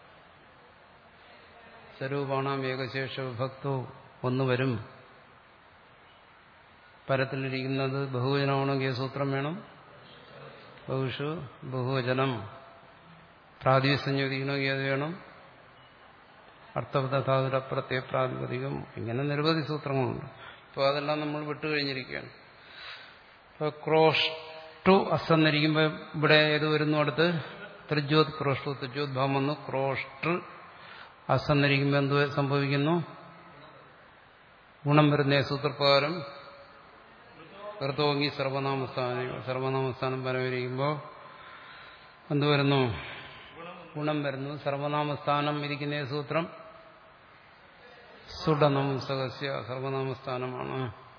സ്വരൂപാണാം ഏകശേഷ വിഭക്തോ ഒന്ന് വരും പരത്തിലിരിക്കുന്നത് ബഹുവചനമാണെങ്കിൽ ഏത് സൂത്രം വേണം ബഹുഷു ബഹുവചനം പ്രാതിസഞ്യോദിക്കണമെങ്കിൽ ഏത് വേണം അർത്ഥപദാതുര പ്രത്യേക പ്രാതിപതികം ഇങ്ങനെ നിരവധി സൂത്രങ്ങളുണ്ട് ഇപ്പോൾ അതെല്ലാം നമ്മൾ വിട്ടുകഴിഞ്ഞിരിക്കുകയാണ് ഇപ്പോൾ ക്രോഷ്ടു അസന്നിരിക്കുമ്പോൾ ഇവിടെ ഏത് വരുന്നു അടുത്ത് ത്രിജ്യോത് ക്രോഷ്ടു ത്രിജ്യോത് ഭാവം വന്നു ക്രോഷ്ടു അസന്നിരിക്കുമ്പോൾ എന്ത് സംഭവിക്കുന്നു ഗുണം വരുന്ന സൂത്രപ്രകാരം കൃതോങ്ങി സർവനാമസ്ഥാനം സർവനാമസ്ഥാനം പരമിരിക്കുമ്പോൾ എന്ത് വരുന്നു ഗുണം വരുന്നു സർവനാമസ്ഥാനം ഇരിക്കുന്ന സൂത്രം സുഡനംസകസ്യ സർവനാമസ്ഥാനമാണ്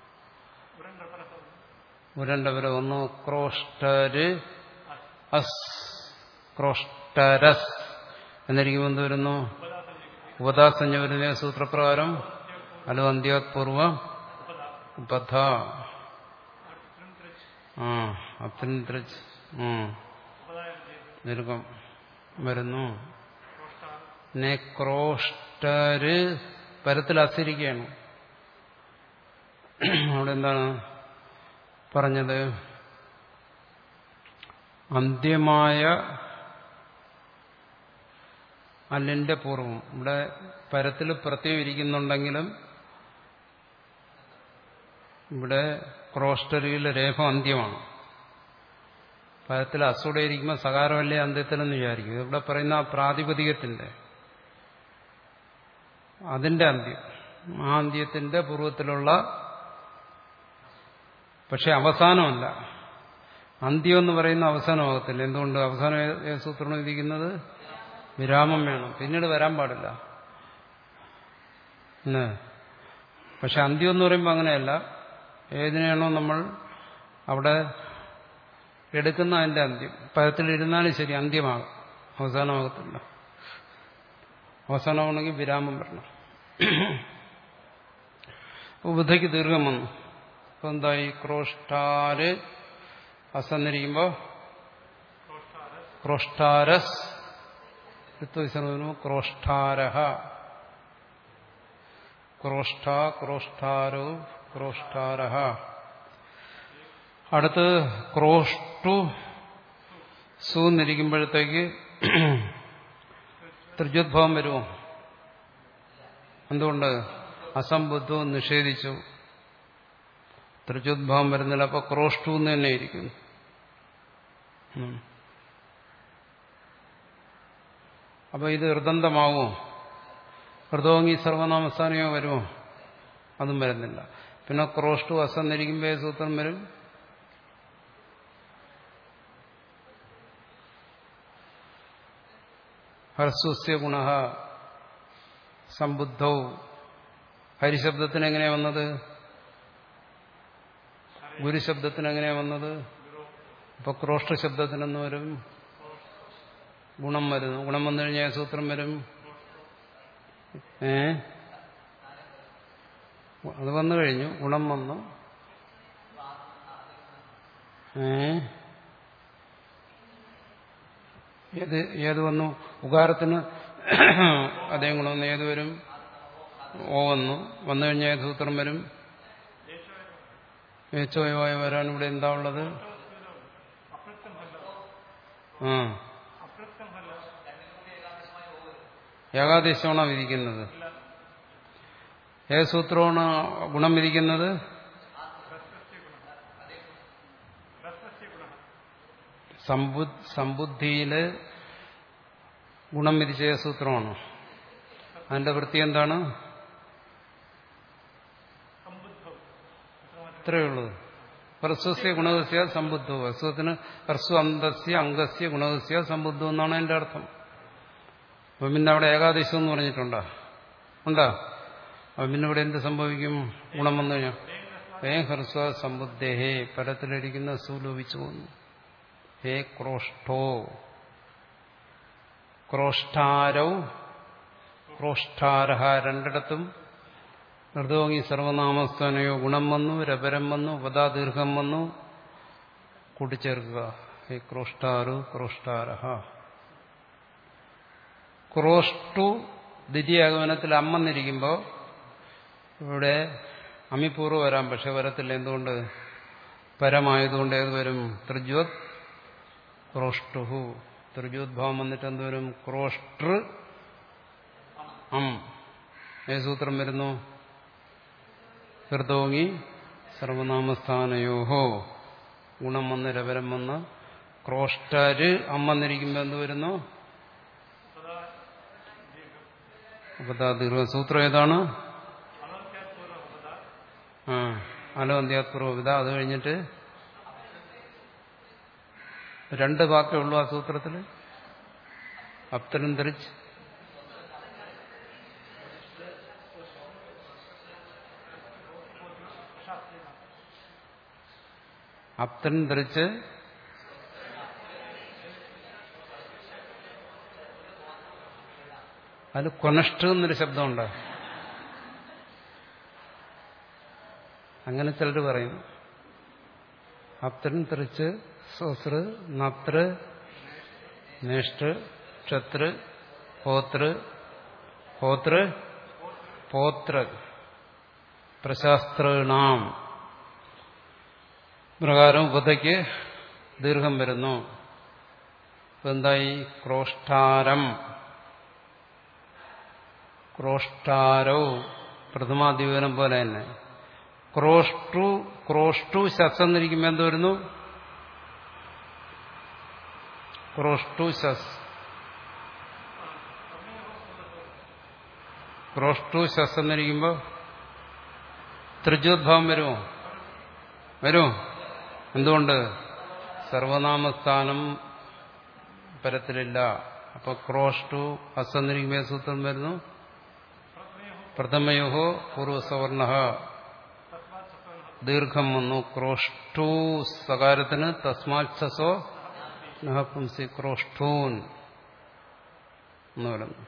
ഉരണ്ടവരെ ഒന്ന് ക്രോഷ്ടര് അസ് ക്രോഷ്ടരസ് എന്നിരിക്കുമ്പോൾ എന്ത് വരുന്നു ഉപദാസഞ്ജ വരുന്ന സൂത്രപ്രകാരം അലോ അന്ത്യാത്പൂർവ ഉപധ ആ അത്യന്ത്രിച്ച് ദീർഘം വരുന്നു നെക്രോഷ്ടര് പരത്തിൽ അസിരിക്കുകയാണ് അവിടെ എന്താണ് പറഞ്ഞത് അന്ത്യമായ അല്ലിന്റെ പൂർവം ഇവിടെ പരത്തിൽ പ്രത്യേകം ഇരിക്കുന്നുണ്ടെങ്കിലും ഇവിടെ ക്രോസ്റ്ററിയിലെ രേഖ അന്ത്യമാണ് പരത്തിൽ അസൂടെ ഇരിക്കുമ്പോൾ സകാരമല്ലേ അന്ത്യത്തിലെന്ന് വിചാരിക്കും ഇവിടെ പറയുന്ന ആ പ്രാതിപതികത്തിന്റെ അതിന്റെ അന്ത്യം ആ അന്ത്യത്തിന്റെ പൂർവ്വത്തിലുള്ള പക്ഷെ അവസാനമല്ല അന്ത്യം എന്ന് പറയുന്ന അവസാനമാകത്തില്ല എന്തുകൊണ്ട് അവസാനം ഏത് സൂത്രം ഇരിക്കുന്നത് വിരാമം വേണം പിന്നീട് വരാൻ പാടില്ല പക്ഷെ അന്ത്യം എന്ന് പറയുമ്പോൾ അങ്ങനെയല്ല ഏതിനെയാണോ നമ്മൾ അവിടെ എടുക്കുന്ന അതിന്റെ അന്ത്യം പദത്തിലിരുന്നാലും ശരി അന്ത്യമാകും അവസാനമാകത്തില്ല അവസാനമാണെങ്കിൽ വിരാമം വരണം ബുദ്ധയ്ക്ക് ദീർഘം വന്നു അപ്പൊ എന്തായി ക്രോഷ്ടാര് അസന്നിരിക്കുമ്പോ ക്രോഷ്ടാരസ് ക്രോഷ്ടാരഹ ക്രോഷ്ട ക്രോഷ്ടാരോ ക്രോഷ്ടാരഹ അടുത്ത് ക്രോഷ്ടു സൂന്നിരിക്കുമ്പോഴത്തേക്ക് ത്രിജുദ്ഭവം വരുമോ എന്തുകൊണ്ട് അസംബുദ്ധവും നിഷേധിച്ചു ത്രിജുദ്ഭവം വരുന്നില്ല അപ്പൊ ക്രോഷ്ടു എന്ന് തന്നെ ഇരിക്കുന്നു അപ്പൊ ഇത് ഹൃദന്തമാവോ ഹൃദോങ്ങി സർവനാമസ്ഥാനയോ വരുമോ അതും വരുന്നില്ല പിന്നെ ക്രോഷ്ടു അസന്നിരിക്കുമ്പോ സൂത്രം വരും ഹർസ്വസ്യ ഗുണ സമ്പുദ്ധൗ ഹരിശബ്ദത്തിന് എങ്ങനെയാ വന്നത് ഗുരുശബ്ദത്തിന് എങ്ങനെയാ വന്നത് ഇപ്പൊ ക്രോഷ്ട ശബ്ദത്തിനെന്ന് വരും ഗുണം വരുന്നു ഗുണം വന്നു കഴിഞ്ഞാൽ സൂത്രം വരും ഏ അത് വന്നു കഴിഞ്ഞു ഗുണം വന്നു ഏ ഏത് ഏത് വന്നു ഉകാരത്തിന് അതേ ഗുണം വന്നു ഏത് വരും ഓ വന്നു വന്നു കഴിഞ്ഞാൽ ഏത് സൂത്രം വരും ഏച്ചോയവായ വരാൻ ഇവിടെ എന്താ ഉള്ളത് ആ ഏകാദേശമാണോ വിധിക്കുന്നത് ഏത് സൂത്രമാണ് ഗുണം വിധിക്കുന്നത് സമ്പുദ്ധിയില് ഗുണം വിധിച്ച സൂത്രമാണ് അതിന്റെ വൃത്തി എന്താണ് ഇത്രയേ ഉള്ളൂ ഹ്രസ്വസ്യ ഗുണകസ്യ സമ്പുദ്ധോ ഹ്രസ്വത്തിന് ഹ്രസ്വ അന്തസ്യ അംഗസ്യ ഗുണകസ്യ സമ്പുദ്ധോ എന്നാണ് അതിന്റെ അർത്ഥം അപ്പം പിന്നെ അവിടെ ഏകാദേശം എന്ന് പറഞ്ഞിട്ടുണ്ടോ ഉണ്ടോ അപ്പം പിന്നെ ഇവിടെ എന്ത് സംഭവിക്കും ഗുണം വന്നു കഴിഞ്ഞാൽ ഹേ ഹ്രസ്വ സമ്പുദ്ധേഹേ പരത്തിലിരിക്കുന്ന സുലോപിച്ചു പോകുന്നു ഹേ ക്രോഷ്ടോ ക്രോഷ്ടാരൗ ക്രോഷ്ടാരഹ രണ്ടിടത്തും ഋതോങ്ങി സർവനാമസ്ഥാനയോ ഗുണം വന്നു രപരം വന്നു ഉപദാദീർഘം വന്നു കൂട്ടിച്ചേർക്കുക ഹേ ക്രോഷ്ടാരു ക്രോഷ്ടാരഹ ക്രോഷ്ടു ദ്വിതീയാഗമനത്തിൽ അമ്മന്നിരിക്കുമ്പോൾ ഇവിടെ അമിപൂർവ്വം വരാം പക്ഷെ വരത്തില്ല എന്തുകൊണ്ട് പരമായതുകൊണ്ട് ഏത് വരും ത്രിജ്വത് ക്രോഷ്ടുഹു ത്രിജ്യോദ്ഭാവം വന്നിട്ട് എന്തുവരും ക്രോഷ്ടൃ അം ഏത് സൂത്രം വരുന്നു ഹൃദോങ്ങി സർവനാമസ്ഥാനയോഹോ ഗുണം വന്ന് രവരം വന്ന് ക്രോഷ്ടര് അം വന്നിരിക്കുമ്പോൾ എന്ത് വരുന്നു ഉപതാ സൂത്രം ഏതാണ് ആ അലോ അന്ത്യാത്പൂർവവിത അത് കഴിഞ്ഞിട്ട് രണ്ട് വാക്കേ ഉള്ളൂ ആ സൂത്രത്തിൽ അപ്തരം ധരിച്ച് അപ്തൻ ധരിച്ച് അതിൽ കൊനഷ്ട് എന്നൊരു ശബ്ദമുണ്ട് അങ്ങനെ ചിലർ പറയും അപ്തൻ തെറിച്ച് സ്വസൃ നത്ര നേഷ്ട ക്ഷത്ര ഹോതൃ ഹോതൃ പോത്ര പ്രശാസ്ത്രണാം പ്രകാരം ഉപതയ്ക്ക് ദീർഘം വരുന്നു എന്തായി ക്രോഷ്ടാരം ക്രോഷ്ടാരോ പ്രഥമാദ്വീപനം പോലെ തന്നെ ക്രോഷ്ടു ക്രോഷ്ടു ശസ് എന്നിരിക്കുമ്പോൾ എന്ത് വരുന്നു ക്രോഷ്ടു ശസ് ക്രോഷ്ടു ശസ് എന്നിരിക്കുമ്പോൾ ത്രിജോദ്ഭാവം വരുമോ വരുമോ എന്തുകൊണ്ട് സർവനാമസ്ഥാനം പരത്തിലില്ല അപ്പൊ ക്രോഷ്ടു ഹസ് എന്നിരിക്കുമ്പോൾ സൂത്രം വരുന്നു പ്രഥമയോഹോ പൂർവസവർണ ദീർഘം വന്നു ക്രോഷ്ടു സകാരത്തിന് തസ്മാത്സോ നഹപുംസി ക്രോഷ്ടൂൻ എന്ന് പറയുന്നു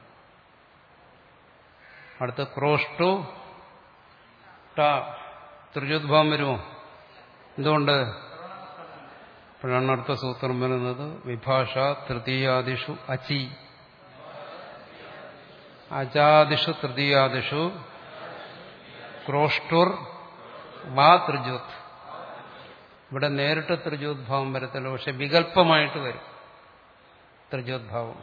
അടുത്ത ക്രോഷ്ടു ട ത്രിജുദ്ഭാവം വരുമോ എന്തുകൊണ്ട് അപ്പോഴാണ് അടുത്ത സൂത്രം വരുന്നത് വിഭാഷ തൃതീയാദിഷു അചി അജാദിഷു തൃതീയാദിഷു ക്രോഷ്ടുർ മാ ത്രിജോത് ഇവിടെ നേരിട്ട് ത്രിജോദ്ഭാവം വരത്തില്ല പക്ഷെ വികല്പമായിട്ട് വരും ത്രിജോദ്ഭാവം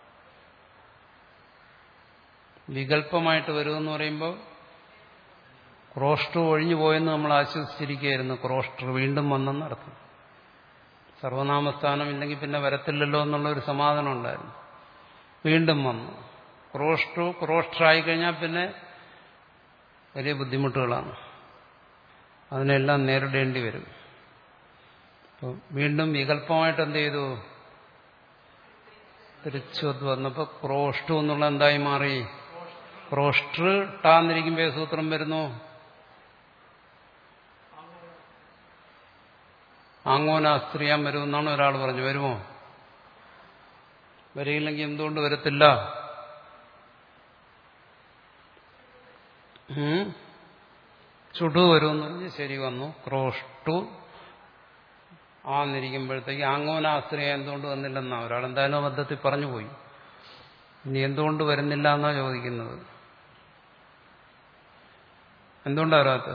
വികല്പമായിട്ട് വരുമെന്ന് പറയുമ്പോൾ ക്രോഷ്ടു ഒഴിഞ്ഞു പോയെന്ന് നമ്മൾ ആശ്വസിച്ചിരിക്കുകയായിരുന്നു ക്രോഷ്ടർ വീണ്ടും വന്നെന്നർത്ഥം സർവനാമസ്ഥാനം ഇല്ലെങ്കിൽ പിന്നെ വരത്തില്ലല്ലോ എന്നുള്ള ഒരു സമാധാനം ഉണ്ടായിരുന്നു വീണ്ടും വന്നു ക്രോഷ്ടു ക്രോഷ്ടായി കഴിഞ്ഞാൽ പിന്നെ വലിയ ബുദ്ധിമുട്ടുകളാണ് അതിനെല്ലാം നേരിടേണ്ടി വരും അപ്പോൾ വീണ്ടും വികല്പമായിട്ട് എന്ത് ചെയ്തു തിരിച്ചു വന്നപ്പോൾ ക്രോഷ്ടു എന്നുള്ള എന്തായി മാറി ക്രോഷ്ടർ ടാന്നിരിക്കുമ്പോൾ സൂത്രം വരുന്നു ആങ്ങോനാസ്ത്രീയാൻ വരുമെന്നാണ് ഒരാൾ പറഞ്ഞു വരുമോ വരികില്ലെങ്കിൽ എന്തുകൊണ്ട് വരത്തില്ല ചുടു വരുമെന്ന് പറഞ്ഞ് ശരി വന്നു ക്രോഷ്ടു ആന്നിരിക്കുമ്പോഴത്തേക്ക് ആങ്ങോനാസ്ത്രീയ എന്തുകൊണ്ട് വന്നില്ലെന്നാ ഒരാൾ എന്തായാലും അബദ്ധത്തിൽ പറഞ്ഞു പോയി ഇനി എന്തുകൊണ്ട് വരുന്നില്ല എന്നാ ചോദിക്കുന്നത് എന്തുകൊണ്ടാ വരാത്ത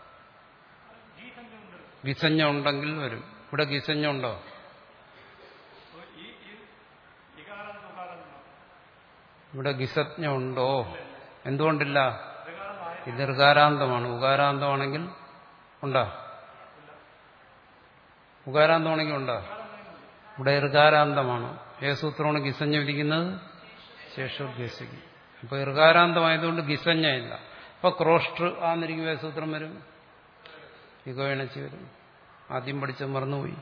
ഗിസഞ്ഞ ഉണ്ടെങ്കിൽ വരും ഇവിടെ ഗിസഞ്ഞ ഉണ്ടോ ഇവിടെ ഗിസജ്ഞ ഉണ്ടോ എന്തുകൊണ്ടില്ല ഇത് ഋകാരാന്തമാണ് ഉകാരാന്തമാണെങ്കിൽ ഉണ്ടോ ഉകാരാന്തമാണെങ്കിൽ ഉണ്ടോ ഇവിടെ ഋകാരാന്തമാണ് ഏ സൂത്രമാണ് ഗിസഞ്ഞ വിധിക്കുന്നത് ശേഷോദ്ദേശിക്കും അപ്പൊ ഇർകാരാന്തമായതുകൊണ്ട് ഗിസഞ്ഞ ഇല്ല അപ്പൊ ക്രോസ്റ്റർ ആന്നിരിക്കും സൂത്രം വരും ഇഗോ ഇണച്ചി വരും ആദ്യം പഠിച്ച മറന്നുപോയി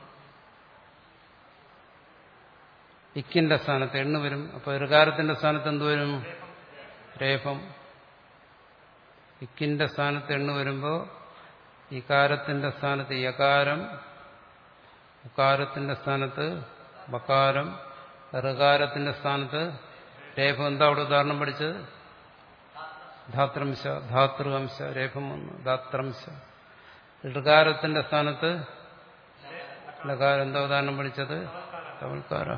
ഇക്കിന്റെ സ്ഥാനത്ത് എണ്ണ വരും അപ്പൊ ഇർകാരത്തിന്റെ സ്ഥാനത്ത് എന്ത് വരും രേഫം ഇക്കിന്റെ സ്ഥാനത്ത് എണ്ണ വരുമ്പോ ഇകാരത്തിന്റെ സ്ഥാനത്ത് യകാരം ഉകാരത്തിന്റെ സ്ഥാനത്ത് ബകാരം ഋകാരത്തിന്റെ സ്ഥാനത്ത് രേഫം എന്താ അവിടെ ഉദാഹരണം പഠിച്ചത് ധാത്രംശ ധാതൃവംശ രേഫം വന്നു ധാത്രംശ ഋകാരത്തിന്റെ സ്ഥാനത്ത് ലകാരം എന്താ ഉദാഹരണം പഠിച്ചത് തമിഴ്ക്കാര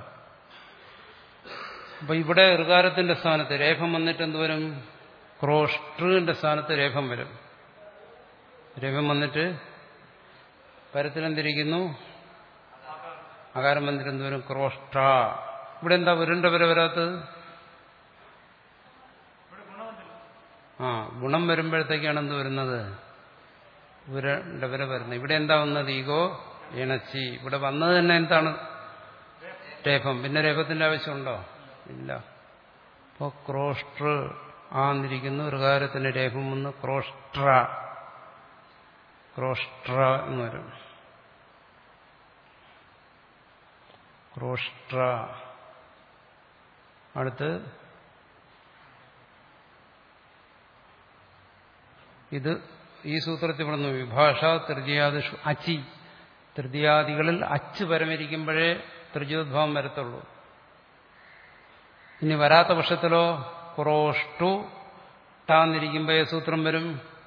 അപ്പൊ ഇവിടെ ഋകാരത്തിന്റെ സ്ഥാനത്ത് രേഫം വന്നിട്ട് എന്തുവരും ക്രോഷ്ട്രിന്റെ സ്ഥാനത്ത് രേഫം വരും രേഫം വന്നിട്ട് പരത്തിലെന്തിരിക്കുന്നു അകാരം വന്നിട്ട് എന്തുവരും ക്രോഷ്ട ഇവിടെ എന്താ ഉരുണ്ട വരെ വരാത്തത് ആ ഗുണം വരുമ്പോഴത്തേക്കാണ് എന്ത് വരുന്നത് ഉരുണ്ട വരെ വരുന്നത് ഇവിടെ എന്താ വന്നത് ഈഗോ ഇണച്ചി ഇവിടെ വന്നത് തന്നെ എന്താണ് രേഫം പിന്നെ രേഫത്തിന്റെ ആവശ്യമുണ്ടോ ഇല്ല അപ്പോ ക്രോഷ്ട്ര ആന്നിരിക്കുന്നു ഋകാരത്തിന്റെ രേഖം വന്ന് ക്രോഷ്ട്ര ക്രോഷ്ട്ര എന്ന് വരും ക്രോഷ്ട്ര അടുത്ത് ഇത് ഈ സൂത്രത്തിൽ പെടുന്നു വിഭാഷ തൃതീയാദിഷു അച്ചി തൃതീയാദികളിൽ അച്ച് പരമിരിക്കുമ്പോഴേ തൃജോദ്ഭാവം വരത്തുള്ളൂ ഇനി വരാത്ത പക്ഷത്തിലോ ക്രോഷ്ടു ടാന്നിരിക്കുമ്പോ ഏ സൂത്രം വരും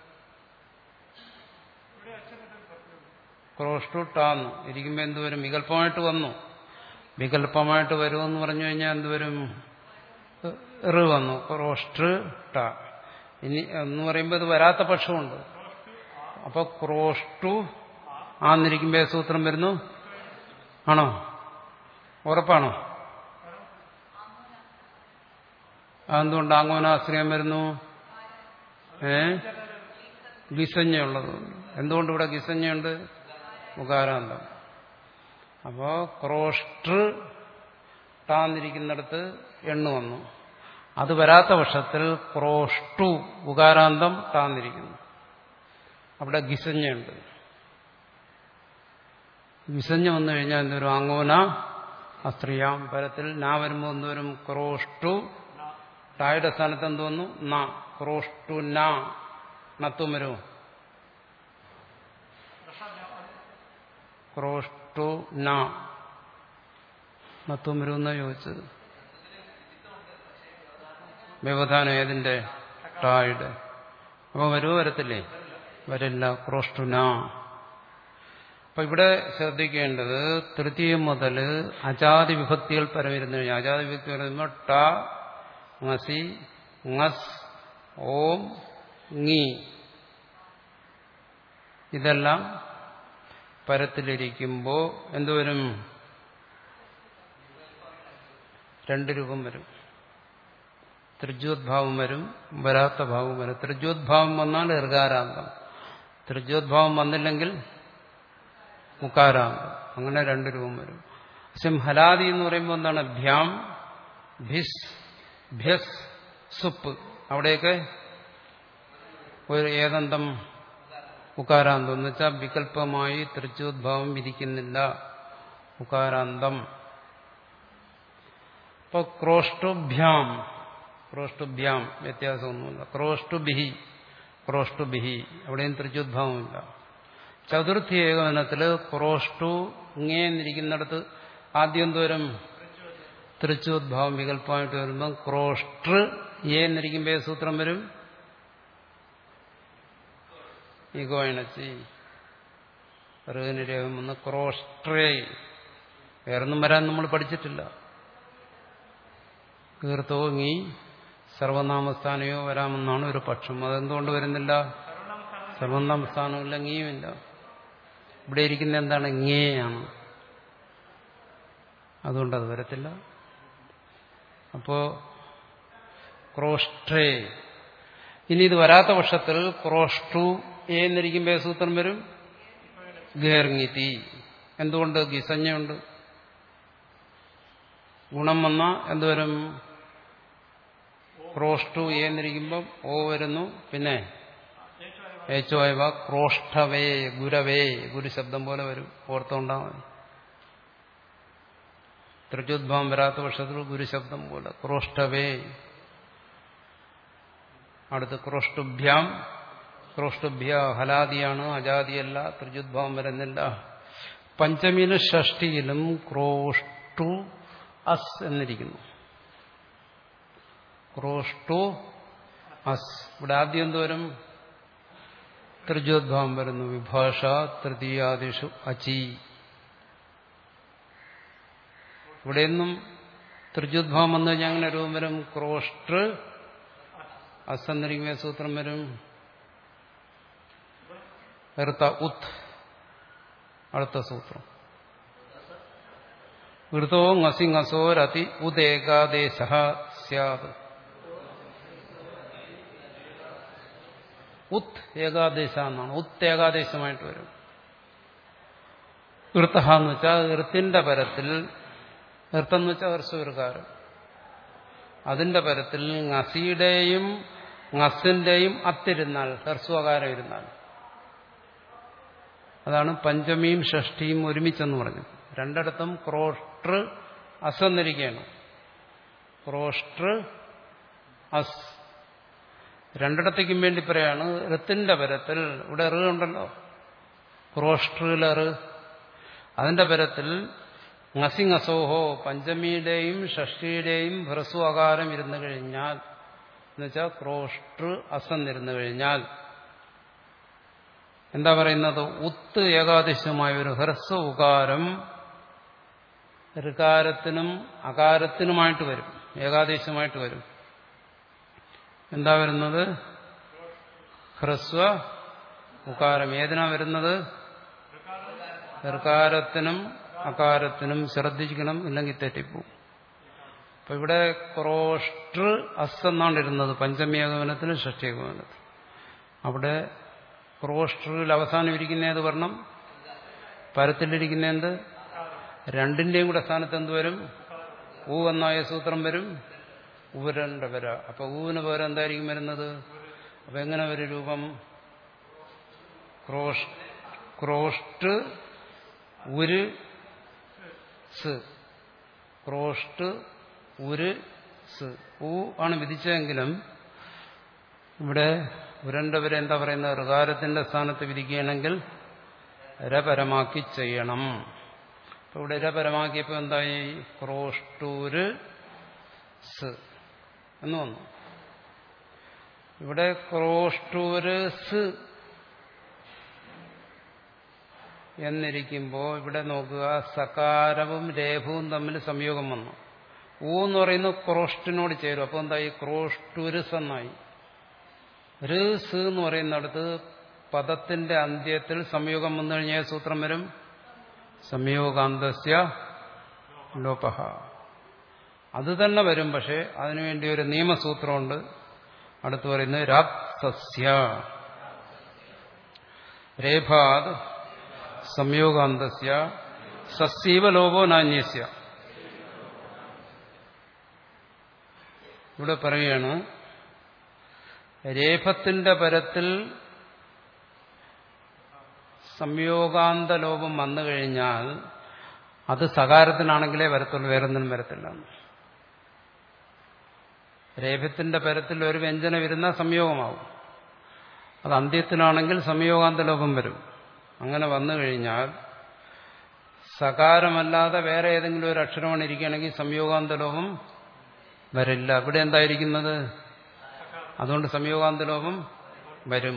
ക്രോഷ്ടു ടാന്ന് ഇരിക്കുമ്പോ എന്തുവരും വികല്പമായിട്ട് വന്നു വികല്പമായിട്ട് വരുമെന്ന് പറഞ്ഞു കഴിഞ്ഞാൽ എന്തുവരും എറ് വന്നു ക്രോഷ്ടു ട ഇനി എന്ന് പറയുമ്പോൾ ഇത് വരാത്ത പക്ഷമുണ്ട് അപ്പൊ ക്രോഷ്ടു ആന്നിരിക്കുമ്പോ ഏ സൂത്രം വരുന്നു ആണോ ഉറപ്പാണോ അതെന്തുകൊണ്ട് ആങ്ങോനാശ്രയം വരുന്നു ഏ ഗിസഞ്ഞയുള്ളത് എന്തുകൊണ്ട് ഇവിടെ ഗിസഞ്ഞയുണ്ട് മുഖാരാന്തം അപ്പോ ക്രോഷ്ടർ ടാന്നിരിക്കുന്നിടത്ത് എണ്ണു വന്നു അത് വരാത്ത പക്ഷത്തിൽ ക്രോഷ്ടു ഉകാരാന്തം ടാന്നിരിക്കുന്നു അവിടെ ഗിസഞ്ഞയുണ്ട് ഗിസഞ്ഞ വന്നു കഴിഞ്ഞാൽ എന്തോരും ആങ്ങോന അസ്ത്രീയാം പരത്തിൽ നാ വരുമ്പോൾ എന്തോരും ക്രോഷ്ടു ടായുടെ സ്ഥാനത്ത് എന്ത് വന്നു ന ക്രോഷ്ടു ന നത്തും വരും ക്രോഷ്ടു ന നത്തും വരും എന്നാ ചോദിച്ചത് വ്യവധാനം ഏതിന്റെ ടായുടെ അപ്പൊ വരുമോ വരത്തില്ലേ വരില്ല ക്രോഷ്ടുന അപ്പൊ ഇവിടെ ശ്രദ്ധിക്കേണ്ടത് തൃതീയം മുതൽ അജാതി വിഭക്തികൾ പരമിരുന്നു കഴിഞ്ഞാൽ അജാതി വിഭക്തി പറയുമ്പോൾ ട ngasi ngസ് ഓം ngി ഇതെല്ലാം പരത്തിലിരിക്കുമ്പോൾ എന്തുവരും രണ്ട് രൂപം വരും തൃജോദ്ഭാവം വരും വരാത്ത ഭാവം വരും തൃജോദ്ഭാവം വന്നാൽ ഇർഗാരാന്തം തൃജോദ്ഭാവം വന്നില്ലെങ്കിൽ മുക്കാരാന്തം അങ്ങനെ രണ്ട് രൂപം വരും പക്ഷെ ഹലാദി എന്ന് പറയുമ്പോൾ എന്താണ് ഭ്യാം ഭിസ് ഭ്യസ് സുപ്പ് അവിടെയൊക്കെ ഒരു ഏതന്തം ഉകാരാന്തം എന്ന് വെച്ചാൽ വികല്പമായി തൃച്ചോദ്ഭാവം വിധിക്കുന്നില്ല ഉകാരാന്തം ഇപ്പൊ ക്രോഷ്ടുഭ്യാം ക്രോഷ്ടുഭ്യാം വ്യത്യാസമൊന്നുമില്ല ക്രോഷ്ടുബിഹി ക്രോഷ്ടുബിഹി അവിടെയും തൃച്ചോദ്ഭാവമില്ല ചതുർത്ഥി ഏകവനത്തില് ക്രോഷ്ടു ഇങ്ങേന്നിരിക്കുന്നിടത്ത് ആദ്യം തോരം തൃച്ചോദ്ഭാവം വികല്പമായിട്ട് വരുമ്പം ക്രോഷ്ടൃ എന്നിരിക്കുമ്പോ സൂത്രം വരും ഈഗോയിണച്ചി ഋഗനിരേഖം വന്ന് ക്രോഷ്ട്രേ വേറൊന്നും വരാൻ നമ്മൾ പഠിച്ചിട്ടില്ല തീർത്തോ നീ സർവനാമസ്ഥാനയോ വരാമെന്നാണ് ഒരു പക്ഷം അതെന്തുകൊണ്ട് വരുന്നില്ല സർവനാമസ്ഥാനമില്ല നീയുമില്ല ഇവിടെ ഇരിക്കുന്ന എന്താണ് ഇങ്ങേയാണ് അതുകൊണ്ട് അത് വരത്തില്ല അപ്പോ ക്രോഷ്ട്രേ ഇനി ഇത് വരാത്ത പക്ഷത്തിൽ ക്രോഷ്ടു എന്നിരിക്കുമ്പോ സൂത്രം വരും ഗേർങ്ങിത്തി എന്തുകൊണ്ട് ഗിസഞ്ഞുണ്ട് ഗുണം വന്ന എന്തുവരും ക്രോഷ്ടു എന്നിരിക്കുമ്പം ഓ വരുന്നു പിന്നെ ഏച്ചോയവ ക്രോഷ്ടവേ ഗുരവേ ഗുരുശബ്ദം പോലെ വരും ഓർത്തോണ്ടാ മതി തൃജുദ്ഭാവം വരാത്ത പക്ഷത്തിൽ ഗുരുശബ്ദം പോലെ ക്രോഷ്ടവേ അടുത്ത് ക്രോഷ്ടുഭ്യാം ക്രോഷ്ടുഭ്യ ഹലാദിയാണ് അജാതിയല്ല തൃജുദ്ഭാവം വരുന്നില്ല പഞ്ചമിയിലും ഷഷ്ടിയിലും ക്രോഷ്ടു അസ് എന്നിരിക്കുന്നു ക്രോഷ്ടു അസ് ഇവിടെ ആദ്യം എന്തോരും തൃജോദ്ഭാവം വരുന്നു വിഭാഷ തൃതീയാദിഷു അചി ഇവിടെയൊന്നും തൃജുദ്ഭാവം വന്നു കഴിഞ്ഞാൽ അങ്ങനെ രൂപം വരും ക്രോഷ്ടൃ അസന്നിരിക്കുമേ സൂത്രം വരും എടുത്ത ഉത് അടുത്ത സൂത്രം ഋതോ ngസി ngസോരതി ഉദേകാദേശ സ്യാത് ഉത് ഏകാദേശ എന്നാണ് ഉത്ത് ഏകാദേശമായിട്ട് വരും ഋത എന്ന് വെച്ചാൽ ഋത്തിന്റെ പരത്തിൽ ഋത്തെന്ന് വെച്ചാൽ ഹർസ്വകാരം അതിന്റെ പരത്തിൽ ngസിയുടെയും ngസിന്റെയും അത്തിരുന്നാൽ ഹർസ്വകാരം ഇരുന്നാൽ അതാണ് പഞ്ചമിയും ഷഷ്ടിയും ഒരുമിച്ചെന്ന് പറഞ്ഞു രണ്ടിടത്തും ക്രോഷ്ടൃ അസ് എന്നിരിക്കുകയാണ് ക്രോഷ്ടൃ അസ് രണ്ടിടത്തേക്കും വേണ്ടി പറയാണ് ഋത്തിന്റെ പരത്തിൽ ഇവിടെ റ് ഉണ്ടല്ലോ ക്രോഷ്ടൃല റ് അതിന്റെ പരത്തിൽ ngസി ngസോഹോ പഞ്ചമിയുടെയും ഷഷ്ടിയുടെയും ഹ്രസ്വകാരം ഇരുന്നു കഴിഞ്ഞാൽ എന്നുവെച്ചാൽ ക്രോഷ്ടൃ അസന്നിരുന്നു കഴിഞ്ഞാൽ എന്താ പറയുന്നത് ഉത്ത് ഏകാദശമായ ഒരു ഹ്രസ്വ ഉകാരം ഋകാരത്തിനും അകാരത്തിനുമായിട്ട് വരും ഏകാദേശമായിട്ട് വരും എന്താ വരുന്നത് ഹ്രസ്വ ഉകാരം ഏതിനാ വരുന്നത് ഋകാരത്തിനും അകാരത്തിനും ശ്രദ്ധിക്കണം ഇല്ലെങ്കിൽ തെറ്റിപ്പോവും അപ്പൊ ഇവിടെ ക്രോഷ്ടൃ അസ് എന്നാണ് ഇരുന്നത് പഞ്ചമി ഏകോപനത്തിനും ഷഷ്ടി ഏകോപനത്തിനും അവിടെ ക്രോഷ്ടറിൽ അവസാനം ഇരിക്കുന്ന ഏത് വർണ്ണം പരത്തിലിരിക്കുന്ന എന്ത് രണ്ടിന്റെയും കൂടെ സ്ഥാനത്ത് എന്ത് വരും ഊ എന്നായ സൂത്രം വരും ഊരണ്ട വര അപ്പൊ ഊവിന് പകരം എന്തായിരിക്കും വരുന്നത് അപ്പൊ എങ്ങനെ വരും രൂപം ക്രോഷ് ക്രോഷ്ട് ഉര് സ് ക്രോഷ്ട് ഉര് സ് ഊ ആണ് വിധിച്ചതെങ്കിലും ഇവിടെ ഉരണ്ടവരെ എന്താ പറയുന്നത് ഋകാരത്തിന്റെ സ്ഥാനത്ത് വിധിക്കുകയാണെങ്കിൽ രപരമാക്കി ചെയ്യണം അപ്പൊ ഇവിടെ രപരമാക്കിയപ്പോ എന്തായി ക്രോഷ്ടൂര് സ് എന്ന് വന്നു ഇവിടെ ക്രോഷ്ടൂര് സ് എന്നിരിക്കുമ്പോൾ ഇവിടെ നോക്കുക സകാരവും രേഖവും തമ്മിൽ സംയോഗം വന്നു ഊ എന്ന് പറയുന്നത് ക്രോഷ്ടിനോട് ചേരും അപ്പോൾ എന്തായി ക്രോഷ്ടുരുസ് എന്നായി ഋസ് എന്ന് പറയുന്നിടത്ത് പദത്തിന്റെ അന്ത്യത്തിൽ സംയോഗം വന്നു കഴിഞ്ഞാൽ സൂത്രം വരും സംയോഗാന്തസ്യ ലോപഹ അത് തന്നെ വരും പക്ഷെ അതിനുവേണ്ടി ഒരു നിയമസൂത്രമുണ്ട് അടുത്ത് പറയുന്നത് രാപ്സസ്യ രേഭാത് സംയോഗാന്തസ്യ സസ്യവ ലോപോ നാന്യസ്യ ഇവിടെ പറയുകയാണ് രേഫത്തിന്റെ പരത്തിൽ സംയോഗാന്ത ലോപം വന്നു കഴിഞ്ഞാൽ അത് സകാരത്തിനാണെങ്കിലേ വരത്തുള്ളൂ വേറൊന്നിനും വരത്തില്ല രേഫത്തിന്റെ പരത്തിൽ ഒരു വ്യഞ്ജനം വരുന്ന സംയോഗമാവും അത് അന്ത്യത്തിനാണെങ്കിൽ സംയോഗാന്ത ലോപം വരും അങ്ങനെ വന്നു കഴിഞ്ഞാൽ സകാരമല്ലാതെ വേറെ ഏതെങ്കിലും ഒരു അക്ഷരമാണ് ഇരിക്കുകയാണെങ്കിൽ സംയോഗാന്ത ലോപം വരില്ല ഇവിടെ എന്തായിരിക്കുന്നത് അതുകൊണ്ട് സംയോഗാന്ത ലോപം വരും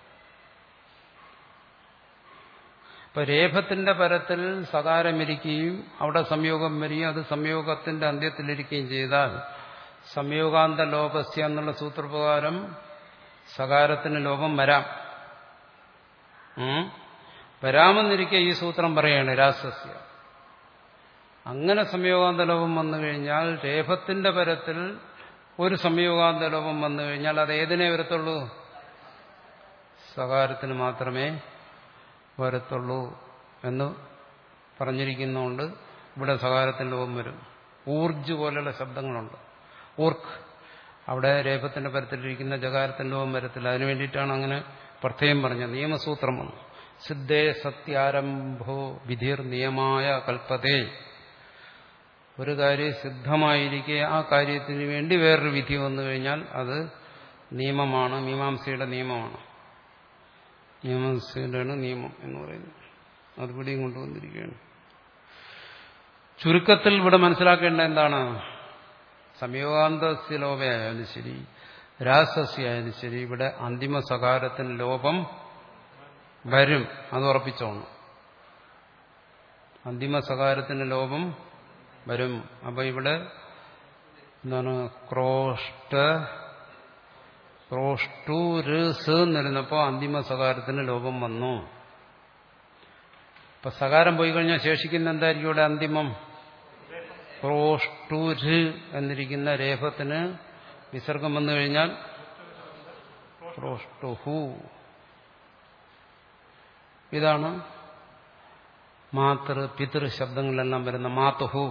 ഇപ്പൊ രേഖത്തിന്റെ പരത്തിൽ സകാരമിരിക്കുകയും അവിടെ സംയോഗം വരികയും അത് സംയോഗത്തിന്റെ അന്ത്യത്തിലിരിക്കുകയും ചെയ്താൽ സംയോഗാന്ത ലോപസ്യ എന്നുള്ള സൂത്രപ്രകാരം സകാരത്തിന് ലോപം വരാം വരാമെന്നിരിക്കെ ഈ സൂത്രം പറയാണ് രാസസ്യ അങ്ങനെ സംയോഗാന്ത ലോപം വന്നു കഴിഞ്ഞാൽ രേഖത്തിന്റെ പരത്തിൽ ഒരു സംയോഗാന്ത ലോപം വന്നു കഴിഞ്ഞാൽ അത് ഏതിനെ വരത്തുള്ളൂ സകാരത്തിന് മാത്രമേ വരത്തുള്ളൂ എന്ന് പറഞ്ഞിരിക്കുന്നതുകൊണ്ട് ഇവിടെ സകാരത്തിന് ലോപം വരും ഊർജ് പോലെയുള്ള ശബ്ദങ്ങളുണ്ട് ഊർക്ക് അവിടെ രേപത്തിന്റെ പരത്തിലിരിക്കുന്ന ജകാരത്തിന്റെ ലോകം വരത്തില്ല അതിനു വേണ്ടിയിട്ടാണ് അങ്ങനെ പ്രത്യേകം പറഞ്ഞത് നിയമസൂത്രം വന്നു സിദ്ധേ സത്യാരംഭോ വിധിർ നിയമായ കൽപ്പതേ ഒരു കാര്യം സിദ്ധമായിരിക്കെ ആ കാര്യത്തിന് വേണ്ടി വേറൊരു വിധി വന്നു കഴിഞ്ഞാൽ അത് നിയമമാണ് മീമാംസയുടെ നിയമമാണ് മീമാംസയുടെയാണ് നിയമം എന്ന് പറയുന്നത് അതുപിടിയും കൊണ്ടുവന്നിരിക്കുകയാണ് ചുരുക്കത്തിൽ ഇവിടെ മനസ്സിലാക്കേണ്ട എന്താണ് സംയോഗാന്തസ്യ ലോപയായാലും ശരി രാസസ്യായാലും ശരി ഇവിടെ അന്തിമ സകാരത്തിന് ലോപം വരും അത് ഉറപ്പിച്ചോണം അന്തിമ സകാരത്തിന് ലോപം വരും അപ്പൊ ഇവിടെ എന്താണ് ക്രോഷ്ട ക്രോഷ്ടു ഋസ് എന്നിരുന്നപ്പോ അന്തിമ സകാരത്തിന് ലോപം വന്നു ഇപ്പൊ സകാരം പോയി കഴിഞ്ഞാൽ ശേഷിക്കുന്ന എന്തായിരിക്കും ഇവിടെ അന്തിമം ക്രോഷ്ടൂര് എന്നിരിക്കുന്ന രേഖത്തിന് വിസർഗം വന്നു കഴിഞ്ഞാൽ ക്രോഷ്ടുഹു ഇതാണ് മാതൃ പിതൃ ശബ്ദങ്ങളെല്ലാം വരുന്ന മാതുഹു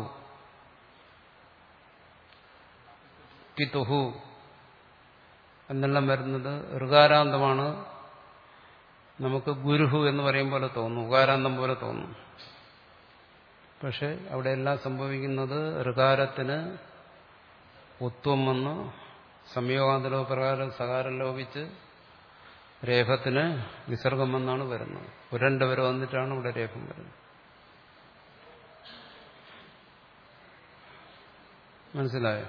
പിതുഹു എന്നെല്ലാം വരുന്നത് ഋകാരാന്തമാണ് നമുക്ക് ഗുരുഹു എന്ന് പറയും പോലെ തോന്നും ഉകാരാന്തം പോലെ തോന്നും പക്ഷെ അവിടെ എല്ലാം സംഭവിക്കുന്നത് ഋകാരത്തിന് ഉത്വം വന്ന് സംയോഗാന്തരോ പ്രകാരം സകാരം ലോപിച്ച് രേഖത്തിന് വിസർഗം വന്നാണ് വരുന്നത് ഉരണ്ട വരെ വന്നിട്ടാണ് ഇവിടെ രേഖം വരുന്നത് മനസ്സിലായോ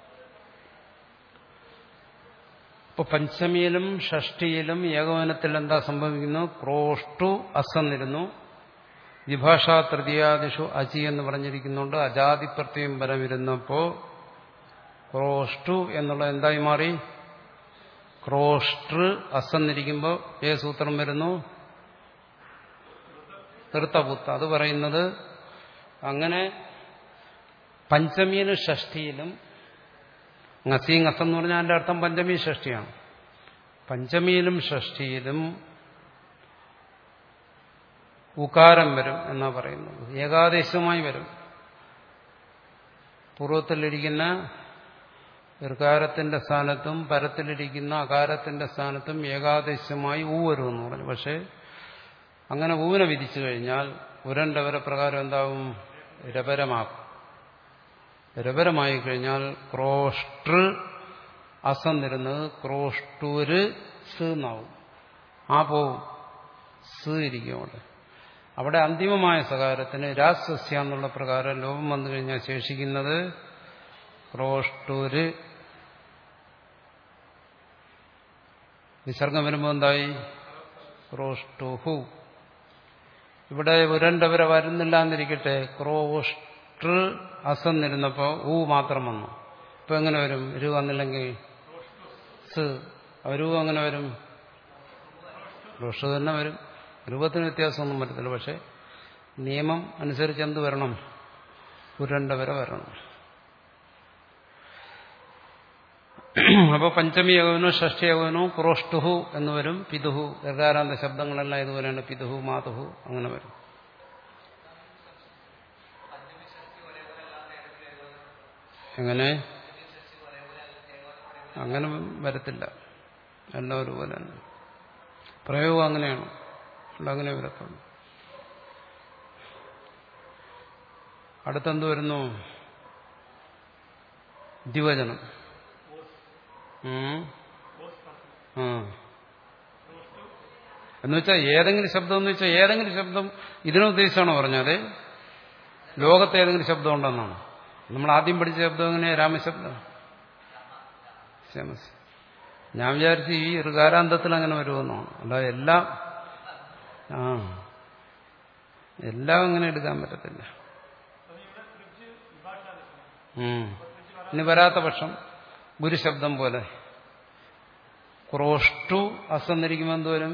ഇപ്പൊ പഞ്ചമിയിലും ഷഷ്ടിയിലും ഏകവനത്തിൽ എന്താ സംഭവിക്കുന്നു ക്രോഷ്ടു അസന്നിരുന്നു വിഭാഷാ തൃതീയാദിഷു അചി എന്ന് പറഞ്ഞിരിക്കുന്നുണ്ട് അജാതി പ്രത്യം വരവിരുന്നപ്പോ ക്രോഷ്ടു എന്നുള്ള എന്തായി മാറി ക്രോഷ്ടൃ അസന്നിരിക്കുമ്പോൾ ഏ സൂത്രം വരുന്നു തീർത്ഥപുത്ത അത് പറയുന്നത് അങ്ങനെ പഞ്ചമിയിലും ഷഷ്ടിയിലും ngസി ngസം എന്ന് പറഞ്ഞാൽ അതിന്റെ അർത്ഥം പഞ്ചമി ഷഷ്ടിയാണ് പഞ്ചമിയിലും ഷഷ്ടിയിലും ഉകാരം വരും എന്നാ പറയുന്നത് ഏകാദേശമായി വരും പൂർവ്വത്തിലിരിക്കുന്ന ഋകാരത്തിന്റെ സ്ഥാനത്തും പരത്തിലിരിക്കുന്ന അകാരത്തിന്റെ സ്ഥാനത്തും ഏകാദേശമായി ഊ വരുമെന്ന് പറഞ്ഞു പക്ഷെ അങ്ങനെ ഊവിനെ വിധിച്ചു കഴിഞ്ഞാൽ ഉരണ്ടവരെ പ്രകാരം എന്താവും രപരമാക്കും രപരമായി കഴിഞ്ഞാൽ ക്രോഷ്ടൃ അസന്നിരുന്നത് ക്രോഷ്ടൂര് സ് എന്നാവും ആ പോവും സ് ഇരിക്കും അവിടെ അവിടെ അന്തിമമായ സകാരത്തിന് രാസസ്യ എന്നുള്ള പ്രകാരം ലോപം വന്നു കഴിഞ്ഞാൽ ശേഷിക്കുന്നത് ക്രോഷ്ടൂര് വിസർഗം വരുമ്പോൾ എന്തായി ക്രോഷ്ടോഹു ഇവിടെ ഉരണ്ടവരെ വരുന്നില്ല എന്നിരിക്കട്ടെ ക്രോഷ്ടൃ അസന്നിരുന്നപ്പോ ഊ മാത്രം വന്നു ഇപ്പൊ എങ്ങനെ വരും രു വന്നില്ലെങ്കിൽ സ് രു അങ്ങനെ വരും ക്രോഷ് തന്നെ വരും രൂപത്തിന് വ്യത്യാസമൊന്നും വരത്തില്ല പക്ഷെ നിയമം അനുസരിച്ച് എന്ത് വരണം ഉരണ്ടവരെ വരണം അപ്പൊ പഞ്ചമി യവനോ ഷഷ്ടി യവനോ ക്രോഷ്ടുഹു എന്ന് വരും പിതുഹു ഗർഗാരാന്ത ശബ്ദങ്ങളെല്ലാം ഇതുപോലെയാണ് പിതുഹു മാതുഹു അങ്ങനെ വരും എങ്ങനെ അങ്ങനെ വരത്തില്ല എല്ലാം ഒരുപോലെ തന്നെ പ്രയോഗം അങ്ങനെയാണ് അതുകൊണ്ട് അങ്ങനെ വരത്തുള്ളൂ അടുത്തെന്ത് വരുന്നു ദ്വിവചനം ആ എന്ന് വെച്ചാൽ ഏതെങ്കിലും ശബ്ദം എന്ന് വെച്ചാൽ ഏതെങ്കിലും ശബ്ദം ഇതിനുദ്ദേശിച്ചാണോ പറഞ്ഞത് ലോകത്തെ ഏതെങ്കിലും ശബ്ദം ഉണ്ടെന്നാണ് നമ്മൾ ആദ്യം പഠിച്ച ശബ്ദം എങ്ങനെയാ രാമശബ്ദം ശമസ് ഞാൻ വിചാരിച്ചു ഈ ഋകാരാന്തത്തിൽ അങ്ങനെ വരുമെന്നാണ് അല്ലാതെ എല്ലാം ആ എല്ലാം അങ്ങനെ എടുക്കാൻ പറ്റത്തില്ല ഇനി വരാത്ത പക്ഷം ഗുരുശബ്ദം പോലെ ക്രോഷ്ടു അസന്നിരിക്കുമ്പോൾ എന്തോരും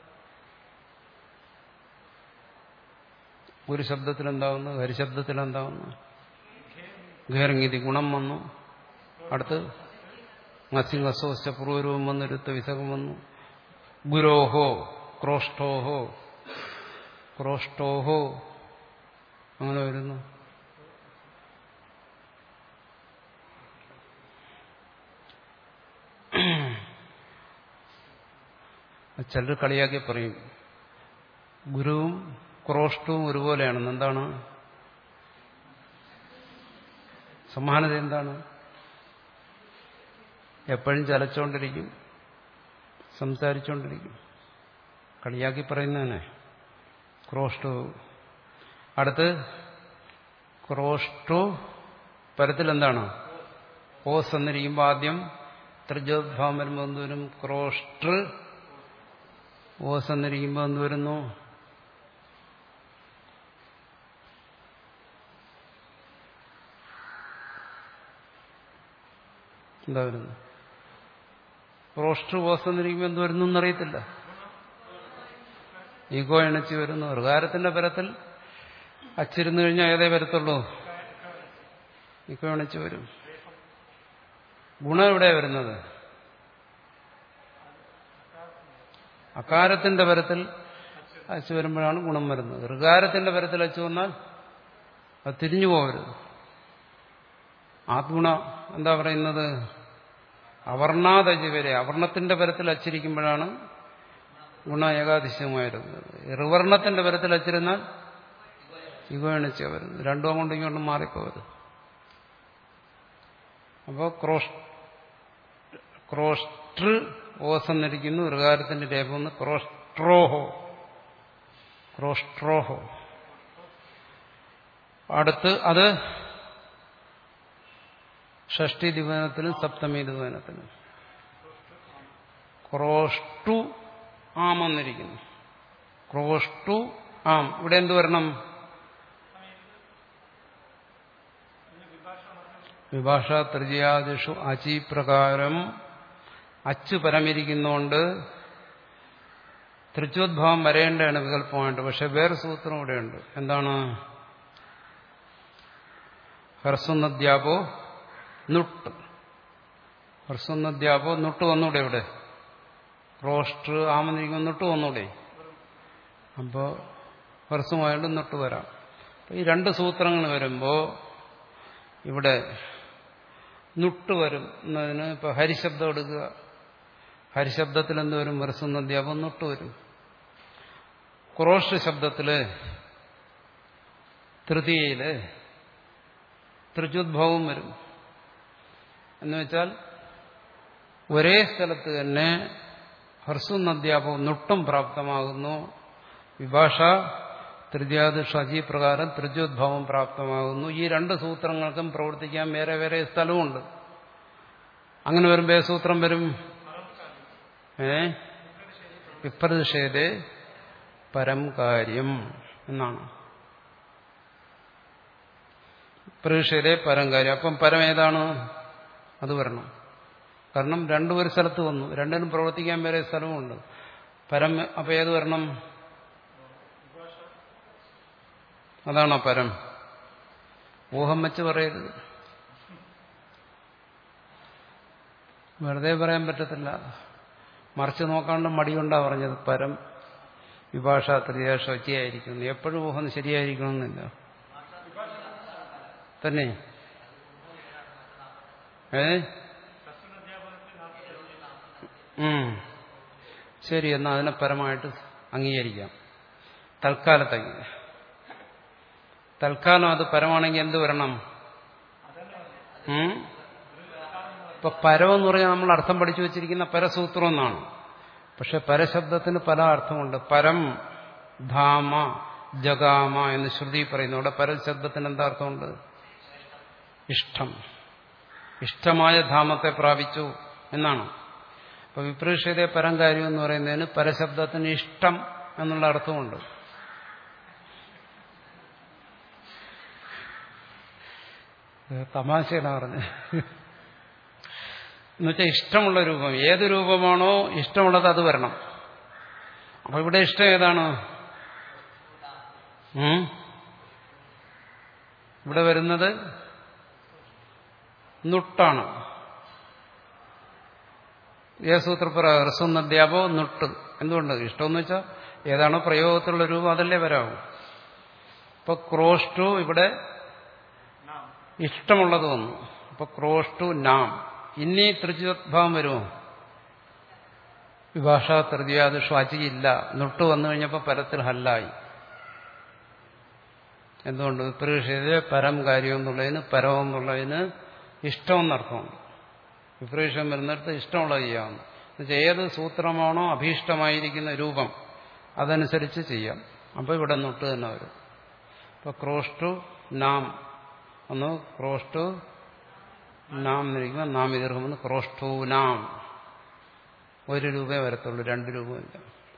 ഗുരുശബ്ദത്തിൽ എന്താവുന്നു ഹരിശബ്ദത്തിൽ എന്താവുന്നു ഘേറങ്ങിതി ഗുണം വന്നു അടുത്ത് മത്സ്യം വസ്വസ്ഥ പൂർവരൂപം വന്നു രുത്ത വിസകം വന്നു ഗുരോഹോ ക്രോഷ്ടോഹോ ക്രോഷ്ടോഹോ അങ്ങനെ വരുന്നു ചിലർ കളിയാക്കി പറയും ഗുരുവും ക്രോഷ്ടവും ഒരുപോലെയാണെന്ന് എന്താണ് സമാനത എന്താണ് എപ്പോഴും ചലച്ചുകൊണ്ടിരിക്കും സംസാരിച്ചുകൊണ്ടിരിക്കും കളിയാക്കി പറയുന്നതന്നെ ക്രോഷ്ടു അടുത്ത് ക്രോഷ്ടു പരത്തിൽ എന്താണ് ഓസ് എന്നിരിക്കുമ്പോൾ ആദ്യം ത്രിജോദ്ഭാവം വരുമ്പോൾ എന്ത് വരും ക്രോഷ്ടൃ ഓസ് എന്നിരിക്കുമ്പോൾ എന്ത് വരുന്നു എന്താ വരുന്നു ക്രോഷ്ടൃ ഓസ് എന്നിരിക്കുമ്പോൾ എന്ത് വരുന്നു എന്നറിയത്തില്ല ഈഗോ ഇണച്ച് വരുന്നു ഋകാരത്തിന്റെ പരത്തിൽ അച്ചിരുന്നു കഴിഞ്ഞാൽ ഏതേ വരത്തുള്ളൂ ഈഗോ ഇണച്ച് വരും ഗുണം എവിടെ വരുന്നത് അകാരത്തിന്റെ പരത്തിൽ അച്ചു വരുമ്പോഴാണ് ഗുണം വരുന്നത് ഋകാരത്തിന്റെ പരത്തിൽ അച്ചു വന്നാൽ അത് തിരിഞ്ഞു പോകരുത് ആത്മഗുണ എന്താ പറയുന്നത് അവർണാദജി വരെ അവർണത്തിന്റെ പരത്തിൽ അച്ചിരിക്കുമ്പോഴാണ് ഗുണ ഏകാദിശ്യമായിരുന്നത് ഋവർണത്തിന്റെ പരത്തിൽ അച്ചിരുന്നാൽ ഇഗോണിച്ച വരുന്നത് രണ്ടും അങ്ങോട്ടും ഇങ്ങോട്ടും മാറിപ്പോവരുത് അപ്പോൾ ക്രോഷ് ക്രോഷ്ടൃ ഓസ് എന്നിരിക്കുന്നു ഋകാരത്തിന്റെ രേഖം ക്രോഷ്ട്രോഹോ ക്രോഷ്ട്രോഹോ അടുത്ത് അത് ഷഷ്ടി ദിവനത്തിനും സപ്തമി ദിവനത്തിനും ക്രോഷ്ടു ആം എന്നിരിക്കുന്നു ക്രോഷ്ടു ആം ഇവിടെ എന്ത് വരണം വിഭാഷ തൃതീയാദിഷു അചി പ്രകാരം അച്ച് പരമിരിക്കുന്നതുകൊണ്ട് തൃച്ചോദ്ഭാവം വരേണ്ടതാണ് വികല്പമായിട്ട് പക്ഷെ വേറെ സൂത്രം ഇവിടെയുണ്ട് എന്താണ് ഹർസുന്നദ്യാപോ നുട്ട് ഹർസുന്നദ്യാപോ നുട്ട് വന്നൂടെ ഇവിടെ റോസ്റ്റ് ആമെന്നിരിക്കുമ്പോൾ നുട്ട് വന്നൂടെ അപ്പോൾ ഹർസുമായിട്ട് നുട്ട് വരാം ഈ രണ്ട് സൂത്രങ്ങൾ വരുമ്പോൾ ഇവിടെ നുട്ട് വരും എന്നതിന് ഇപ്പൊ ഹരിശബ്ദം എടുക്കുക ഹരിശബ്ദത്തിൽ എന്ത് വരും വരസുന്നതി അപ്പം നുട്ട് വരും ക്രോഷ് ശബ്ദത്തില് തൃതീയയില് തൃജുദ്ഭവം വരും എന്ന് വെച്ചാൽ ഒരേ സ്ഥലത്ത് തന്നെ ഹർസുന്നദ്യാപവും നുട്ടും പ്രാപ്തമാകുന്നു വിഭാഷ തൃതീയാത് ഷജി പ്രകാരം തൃജോദ്ഭവം പ്രാപ്തമാകുന്നു ഈ രണ്ട് സൂത്രങ്ങൾക്കും പ്രവർത്തിക്കാൻ വേറെ വേറെ സ്ഥലമുണ്ട് അങ്ങനെ വരുമ്പോൾ ഏ സൂത്രം വരും ഏ വിപ്രതിഷേധേ പരം കാര്യം എന്നാണ് പ്രതിഷേധേ പരം കാര്യം അപ്പം പരം ഏതാണ് അത് വരണം കാരണം രണ്ടും ഒരു സ്ഥലത്ത് വന്നു രണ്ടിനും പ്രവർത്തിക്കാൻ വേറെ സ്ഥലമുണ്ട് പരം അപ്പം ഏത് വരണം അതാണോ പരം ഊഹം വെച്ച് പറയരുത് വെറുതെ പറയാൻ പറ്റത്തില്ല മറിച്ച് നോക്കാണ്ട് മടികൊണ്ടാ പറഞ്ഞത് പരം വിഭാഷ തൃതീയ ശുചിയായിരിക്കുന്നു എപ്പോഴും ഊഹം ശരിയായിരിക്കണമെന്നില്ല തന്നെ ഏ ശരി എന്നാൽ അതിനെ പരമായിട്ട് അംഗീകരിക്കാം തൽക്കാലത്തേക്ക് തൽക്കാലം അത് പരമാണെങ്കിൽ എന്ത് വരണം ഇപ്പൊ പരമെന്ന് പറഞ്ഞാൽ നമ്മൾ അർത്ഥം പഠിച്ചു വെച്ചിരിക്കുന്ന പരസൂത്രം എന്നാണ് പക്ഷെ പരശബ്ദത്തിന് പല അർത്ഥമുണ്ട് പരം ധാമ ജഗാമ എന്ന് ശ്രുതി പറയുന്നു അവിടെ പരശബ്ദത്തിന് എന്താ അർത്ഥമുണ്ട് ഇഷ്ടം ഇഷ്ടമായ ധാമത്തെ പ്രാപിച്ചു എന്നാണ് അപ്പൊ വിപ്രീഷയുടെ പരം കാര്യം എന്ന് പറയുന്നതിന് പരശബ്ദത്തിന് ഇഷ്ടം എന്നുള്ള അർത്ഥമുണ്ട് തമാശയാണ് പറഞ്ഞ് എന്നുവെച്ചാൽ ഇഷ്ടമുള്ള രൂപം ഏത് രൂപമാണോ ഇഷ്ടമുള്ളത് അത് വരണം അപ്പൊ ഇവിടെ ഇഷ്ടം ഏതാണ് ഇവിടെ വരുന്നത് നുട്ടാണ് ഏസൂത്രപ്ര ഹ്രസ്വനദ്യാപോ നുട്ട് എന്തുകൊണ്ട് ഇഷ്ടമെന്ന് വെച്ചാൽ ഏതാണോ പ്രയോഗത്തിലുള്ള രൂപം അതല്ലേ വരാവൂ ഇപ്പൊ ക്രോഷ്ടു ഇവിടെ ഇഷ്ടമുള്ളത് വന്നു അപ്പൊ ക്രോഷ്ടു നാം ഇനി തൃചുദ്ഭാവം വരുമോ വിഭാഷ തൃതീയാത് ഷ്വാചിയില്ല നൊട്ട് വന്നു കഴിഞ്ഞപ്പോൾ പരത്തിൽ ഹല്ലായി എന്തുകൊണ്ട് വിപ്രീഷയിലെ പരം കാര്യം എന്നുള്ളതിന് പരം എന്നുള്ളതിന് ഇഷ്ടമെന്നർത്ഥമുണ്ട് വിപ്രീഷം വരുന്നിടത്ത് ഇഷ്ടമുള്ളത് ചെയ്യാവുന്നു എന്നുവെച്ചാൽ ഏത് സൂത്രമാണോ അഭീഷ്ടമായിരിക്കുന്ന രൂപം അതനുസരിച്ച് ചെയ്യാം അപ്പോൾ ഇവിടെ നൊട്ട് തന്നെ വരും ഇപ്പോൾ ക്രോഷ്ടു നാം ഒന്ന് ക്രോഷ്ടു നാം എന്നിരിക്കുമ്പോൾ നാം എതിർക്കുമ്പോൾ ക്രോഷ്ടു നാം ഒരു രൂപയെ വരത്തുള്ളൂ രണ്ട് രൂപമില്ല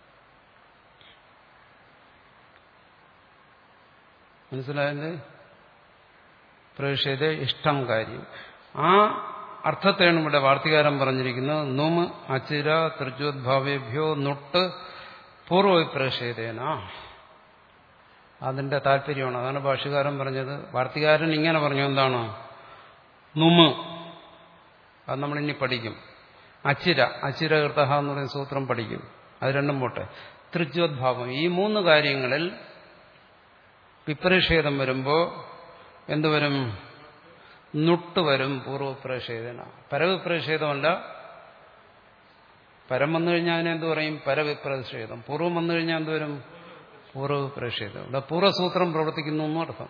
മനസ്സിലായത് പ്രവേശിച്ചത് ഇഷ്ടം കാര്യം ആ അർത്ഥത്തെയാണ് ഇവിടെ വാർത്തികാരം പറഞ്ഞിരിക്കുന്നത് നുമ് അച്ചിര തൃജോദ്ഭാവേഭ്യോ നൊട്ട് പൂർവ്വവിപ്രേഷേതേന അതിന്റെ താല്പര്യമാണ് അതാണ് ഭാഷകാരൻ പറഞ്ഞത് വാർത്തികാരൻ ഇങ്ങനെ പറഞ്ഞു എന്താണ് നുമ് അത് നമ്മളിനി പഠിക്കും അച്ചിര അച്ചിര കൃതഹ എന്ന് പറയുന്ന സൂത്രം പഠിക്കും അത് രണ്ടും പോട്ടെ തൃജ്യോദ്ഭാവം ഈ മൂന്ന് കാര്യങ്ങളിൽ വിപ്രഷേധം വരുമ്പോൾ എന്തുവരും നുട്ട് വരും പൂർവ്വപ്രഷേധന പരവിപ്രഷേധമല്ല പരം വന്നു കഴിഞ്ഞാൽ അതിനെ എന്ത് പറയും പരവിപ്രഷേധം പൂർവ്വം വന്നു കഴിഞ്ഞാൽ എന്തുവരും പൂർവ്വപ്രഷേധം ഇവിടെ പൂർവ്വസൂത്രം പ്രവർത്തിക്കുന്നു എന്നും അർത്ഥം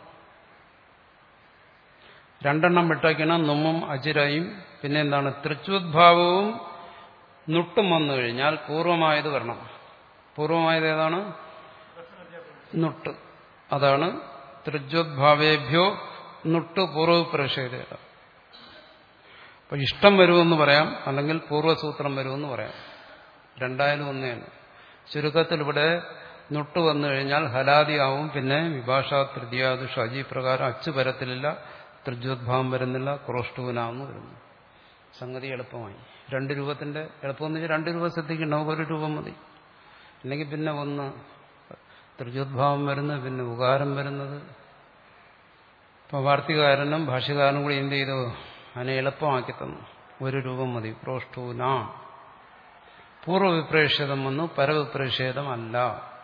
രണ്ടെണ്ണം വിട്ടയ്ക്കണം നുമ്മും അജിരയും പിന്നെ എന്താണ് തൃച്വദ്ഭാവവും നുട്ടും വന്നു കഴിഞ്ഞാൽ പൂർവമായത് വരണം പൂർവമായത് ഏതാണ് നുട്ട് അതാണ് തൃജ്വദ്ഭാവേഭ്യോ നുട്ട് പൂർവപ്രഷേധ അപ്പൊ ഇഷ്ടം വരുമെന്ന് പറയാം അല്ലെങ്കിൽ പൂർവ്വസൂത്രം വരുമെന്ന് പറയാം രണ്ടായാലും ഒന്നേയാണ് ചുരുക്കത്തിൽ ഇവിടെ നുട്ട് വന്നു കഴിഞ്ഞാൽ ഹലാദിയാവും പിന്നെ വിഭാഷാ തൃതീയാദു ഷജി പ്രകാരം അച്ചു വരത്തിലില്ല തൃജ്വദ്ഭാവം വരുന്നില്ല ക്രോഷ്ടൂനാന്ന് വരുന്നു സംഗതി എളുപ്പമായി രണ്ട് രൂപത്തിന്റെ എളുപ്പമെന്ന് വെച്ചാൽ രണ്ട് രൂപ ശ്രദ്ധിക്കണം നമുക്കൊരു രൂപം മതി അല്ലെങ്കിൽ പിന്നെ ഒന്ന് തൃജോദ്ഭാവം വരുന്നത് പിന്നെ ഉകാരം വരുന്നത് ഇപ്പൊ വാർത്തികാരനും ഭാഷ്യകാരനും കൂടി എന്ത് ചെയ്തു അതിനെ എളുപ്പമാക്കി തന്നു ഒരു രൂപം മതി പ്രോഷ്ടൂന പൂർവ്വവിപ്രേഷേതം വന്നു പരവിപ്രേഷേതം അല്ല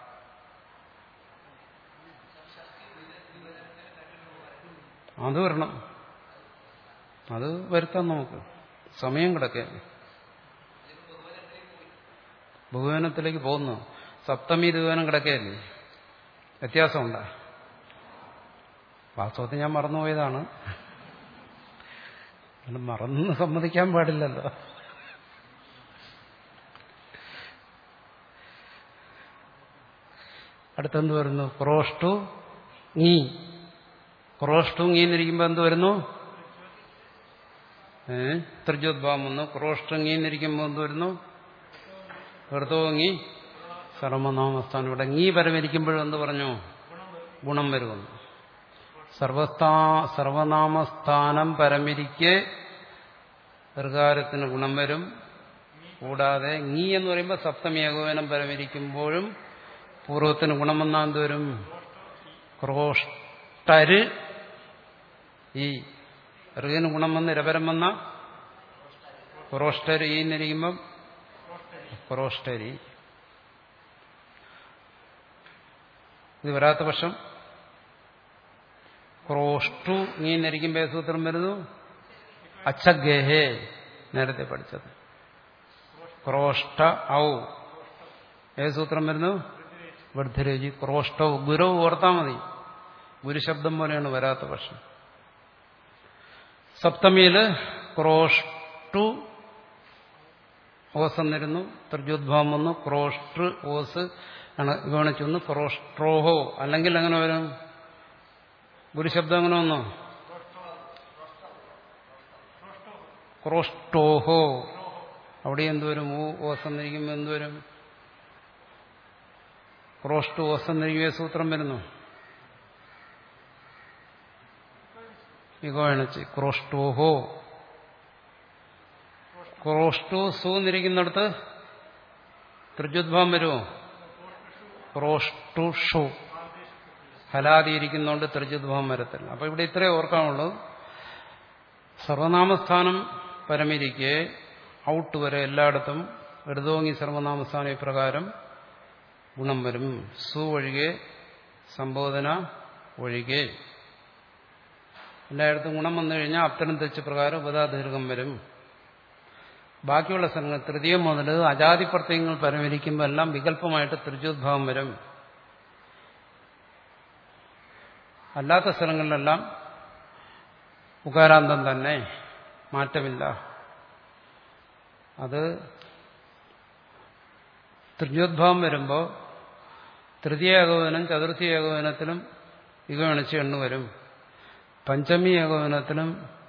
അത് വരണം അത് വരുത്താം നമുക്ക് സമയം കിടക്കേ ബഹുവനത്തിലേക്ക് പോകുന്നു സപ്തമി ദിവനം കിടക്കുകയല്ലേ വ്യത്യാസമുണ്ട് വാസ്തവത്തിൽ ഞാൻ മറന്നുപോയതാണ് മറന്നു സമ്മതിക്കാൻ പാടില്ലല്ലോ അടുത്തെന്ത് വരുന്നു ക്രോഷ്ടു നീ ക്രോഷ്ടു നീന്നിരിക്കുമ്പോൾ എന്ത് വരുന്നു ഏ ത്രിജോദ്ഭാവം വന്നു ക്രോഷ്ടങ്ങീന്നിരിക്കുമ്പോൾ എന്ത് വരുന്നു ഹൃദോങ്ങി സർവനാമസ്ഥാനം ഇവിടെ ngീ പരമിരിക്കുമ്പോഴും എന്ത് പറഞ്ഞു ഗുണം വരുമെന്ന് സർവസ്ഥാ സർവനാമസ്ഥാനം പരമിരിക്കെ ഋകാരത്തിന് ഗുണം വരും കൂടാതെ ngീ എന്ന് പറയുമ്പോൾ സപ്തമി ഏകോപനം പരമിരിക്കുമ്പോഴും പൂർവ്വത്തിന് ഗുണം വന്നാൽ എന്ത് വരും ക്രോഷ്ടര് ഈ ഋഗിന് ഗുണം വന്ന് രപരം വന്ന ക്രോഷ്ടര് ഈ എന്നിരിക്കുമ്പം ക്രോഷ്ടരി ഇത് വരാത്ത പക്ഷം ക്രോഷ്ടു നീ നരിക്കുമ്പോൾ സൂത്രം വരുന്നു അച്ചഗേഹേ നേരത്തെ പഠിച്ചത് ക്രോഷ്ട ഔ ഏത് സൂത്രം വരുന്നു വൃദ്ധരേജി ക്രോഷ്ടവും ഗുരവ് ഓർത്താൽ മതി ഗുരുശബ്ദം പോലെയാണ് വരാത്ത പക്ഷം സപ്തമിയില് ക്രോഷ്ടു ഓസ് എന്നിരുന്നു തൃജോദ്ഭാവം വന്നു ക്രോഷ്ടൃ ഓസ് ആണ് ഗവണിച്ചു വന്നു ക്രോഷ്ട്രോഹോ അല്ലെങ്കിൽ എങ്ങനെ വരും ഗുരുശബ്ദം എങ്ങനെ വന്നു ക്രോഷ്ടോഹോ അവിടെ എന്തുവരും ഊ ഓസ് എന്നിരിക്കുമ്പോൾ എന്തുവരും ക്രോഷ്ടു ഓസ് എന്നിരിക്കുമ്പോൾ സൂത്രം വരുന്നു ഇഗോയണച്ച് ക്രോഷ്ടോഹോ ക്രോഷ്ടു സു എന്നിരിക്കുന്നിടത്ത് ത്രിജുദ്ഭാവം വരുമോ ക്രോഷ്ടു ഷു ഹലാതിയിരിക്കുന്നതുകൊണ്ട് ത്രിജുദ്ഭാവം വരത്തില്ല അപ്പൊ ഇവിടെ ഇത്രേ ഓർക്കാനുള്ളൂ സർവനാമസ്ഥാനം പരമിരിക്കെ ഔട്ട് വരെ എല്ലായിടത്തും ഋതോങ്ങി സർവനാമസ്ഥാനം ഇപ്രകാരം ഗുണം വരും സു ഒഴികെ സംബോധന ഒഴികെ എല്ലായിടത്തും ഗുണം വന്നു കഴിഞ്ഞാൽ അപ്തരം തെച്ച പ്രകാരം ഉപതാദീർഘം വരും ബാക്കിയുള്ള സ്ഥലങ്ങൾ തൃതീയം മുതൽ അജാതി പ്രത്യയങ്ങൾ പരമരിക്കുമ്പോൾ എല്ലാം വികല്പമായിട്ട് തൃജോദ്ഭാവം വരും അല്ലാത്ത സ്ഥലങ്ങളിലെല്ലാം ഉകാരാന്തം തന്നെ മാറ്റമില്ല അത് തൃജോദ്ഭാവം വരുമ്പോൾ തൃതീയ ഏകോപനം ചതുർത്ഥി ഏകോപനത്തിലും ഇകമണിച്ച് എണ്ണു വരും പഞ്ചമി ഏകോപനത്തിലും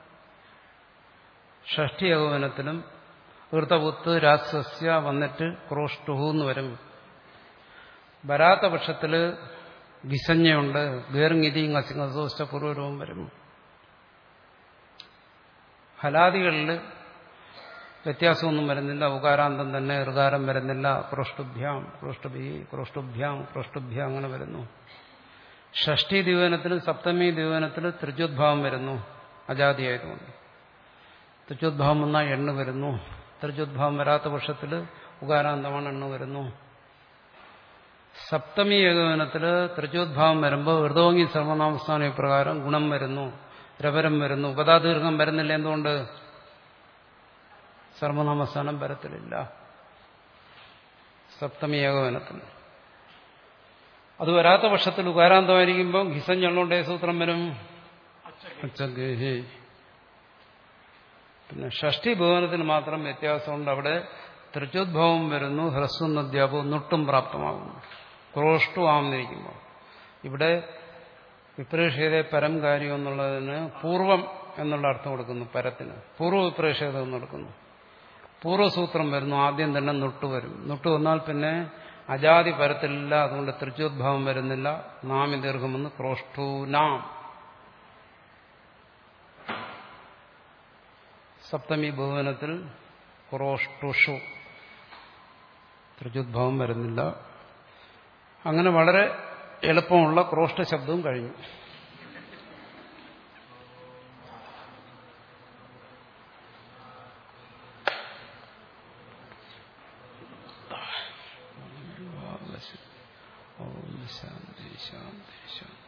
ഷഷ്ടി ഏകോപനത്തിലും ഋതപുത്ത് രാസസ്യ വന്നിട്ട് ക്രോഷ്ടുഹു എന്ന് വരും വരാത്ത പക്ഷത്തിൽ ഗിസഞ്ഞയുണ്ട് ഗേർങ്ങിതി ngസിംഹസോസ്റ്റ പൂർവരവും വരും ഹലാദികളിൽ വ്യത്യാസമൊന്നും വരുന്നില്ല ഉകാരാന്തം തന്നെ ഋകാരം വരുന്നില്ല ക്രോഷ്ടുഭ്യാം ക്രോഷ്ടുഭി ക്രോഷ്ടുഭ്യാം ക്രോഷ്ടുഭ്യാം അങ്ങനെ വരുന്നു ഷഷ്ടി ദിവനത്തിലും സപ്തമി ദിവനത്തിലും ത്രിജോദ്ഭാവം വരുന്നു അജാതിയായതുകൊണ്ട് ത്രിജോദ്ഭാവം വന്നാൽ എണ്ണ വരുന്നു ത്രിജോദ്ഭാവം വരാത്ത പക്ഷത്തിൽ ഉകാരാന്തമാണ് എണ്ണ വരുന്നു സപ്തമി ഏകോപനത്തിൽ ത്രിജോദ്ഭാവം വരുമ്പോൾ ഋതോങ്ങി സർവനാമസ്ഥാന പ്രകാരം ഗുണം വരുന്നു രവരം വരുന്നു ഉപതാദീർഘം വരുന്നില്ല എന്തുകൊണ്ട് സർവനാമസ്ഥാനം വരത്തിലില്ല സപ്തമി ഏകോപനത്തിന് അത് വരാത്ത പക്ഷത്തിൽ ഉകാരാന്തമായിരിക്കുമ്പോൾ ഹിസഞ്ഞുള്ളോണ്ടേ സൂത്രം വരും അച്ചഗേഹി പിന്നെ ഷഷ്ടി ഭുവനത്തിന് മാത്രം വ്യത്യാസമുണ്ട് അവിടെ തൃച്ചോദ്ഭവം വരുന്നു ഹ്രസ്വം നദ്യാപവും നൊട്ടും പ്രാപ്തമാകുന്നു ക്രോഷ്ടു ആമെന്നിരിക്കുമ്പോൾ ഇവിടെ വിപ്രേഷേത പരം കാര്യം എന്നുള്ളതിന് പൂർവം എന്നുള്ള അർത്ഥം കൊടുക്കുന്നു പരത്തിന് പൂർവ്വ വിപ്രേഷേതം എന്ന് കൊടുക്കുന്നു പൂർവ്വസൂത്രം വരുന്നു ആദ്യം തന്നെ നൊട്ടു വരും നൊട്ടു വന്നാൽ പിന്നെ അജാതി പരത്തിലില്ല അതുകൊണ്ട് തൃച്ചോദ്ഭാവം വരുന്നില്ല നാമി ദീർഘമെന്ന് ക്രോഷ്ടു നാം സപ്തമി ഭുവനത്തിൽ ക്രോഷ്ടുഷു തൃജുദ്ഭാവം വരുന്നില്ല അങ്ങനെ വളരെ എളുപ്പമുള്ള ക്രോഷ്ട ശബ്ദവും കഴിഞ്ഞു ഓം ശാന്തി ശാന്തി ശാന്തി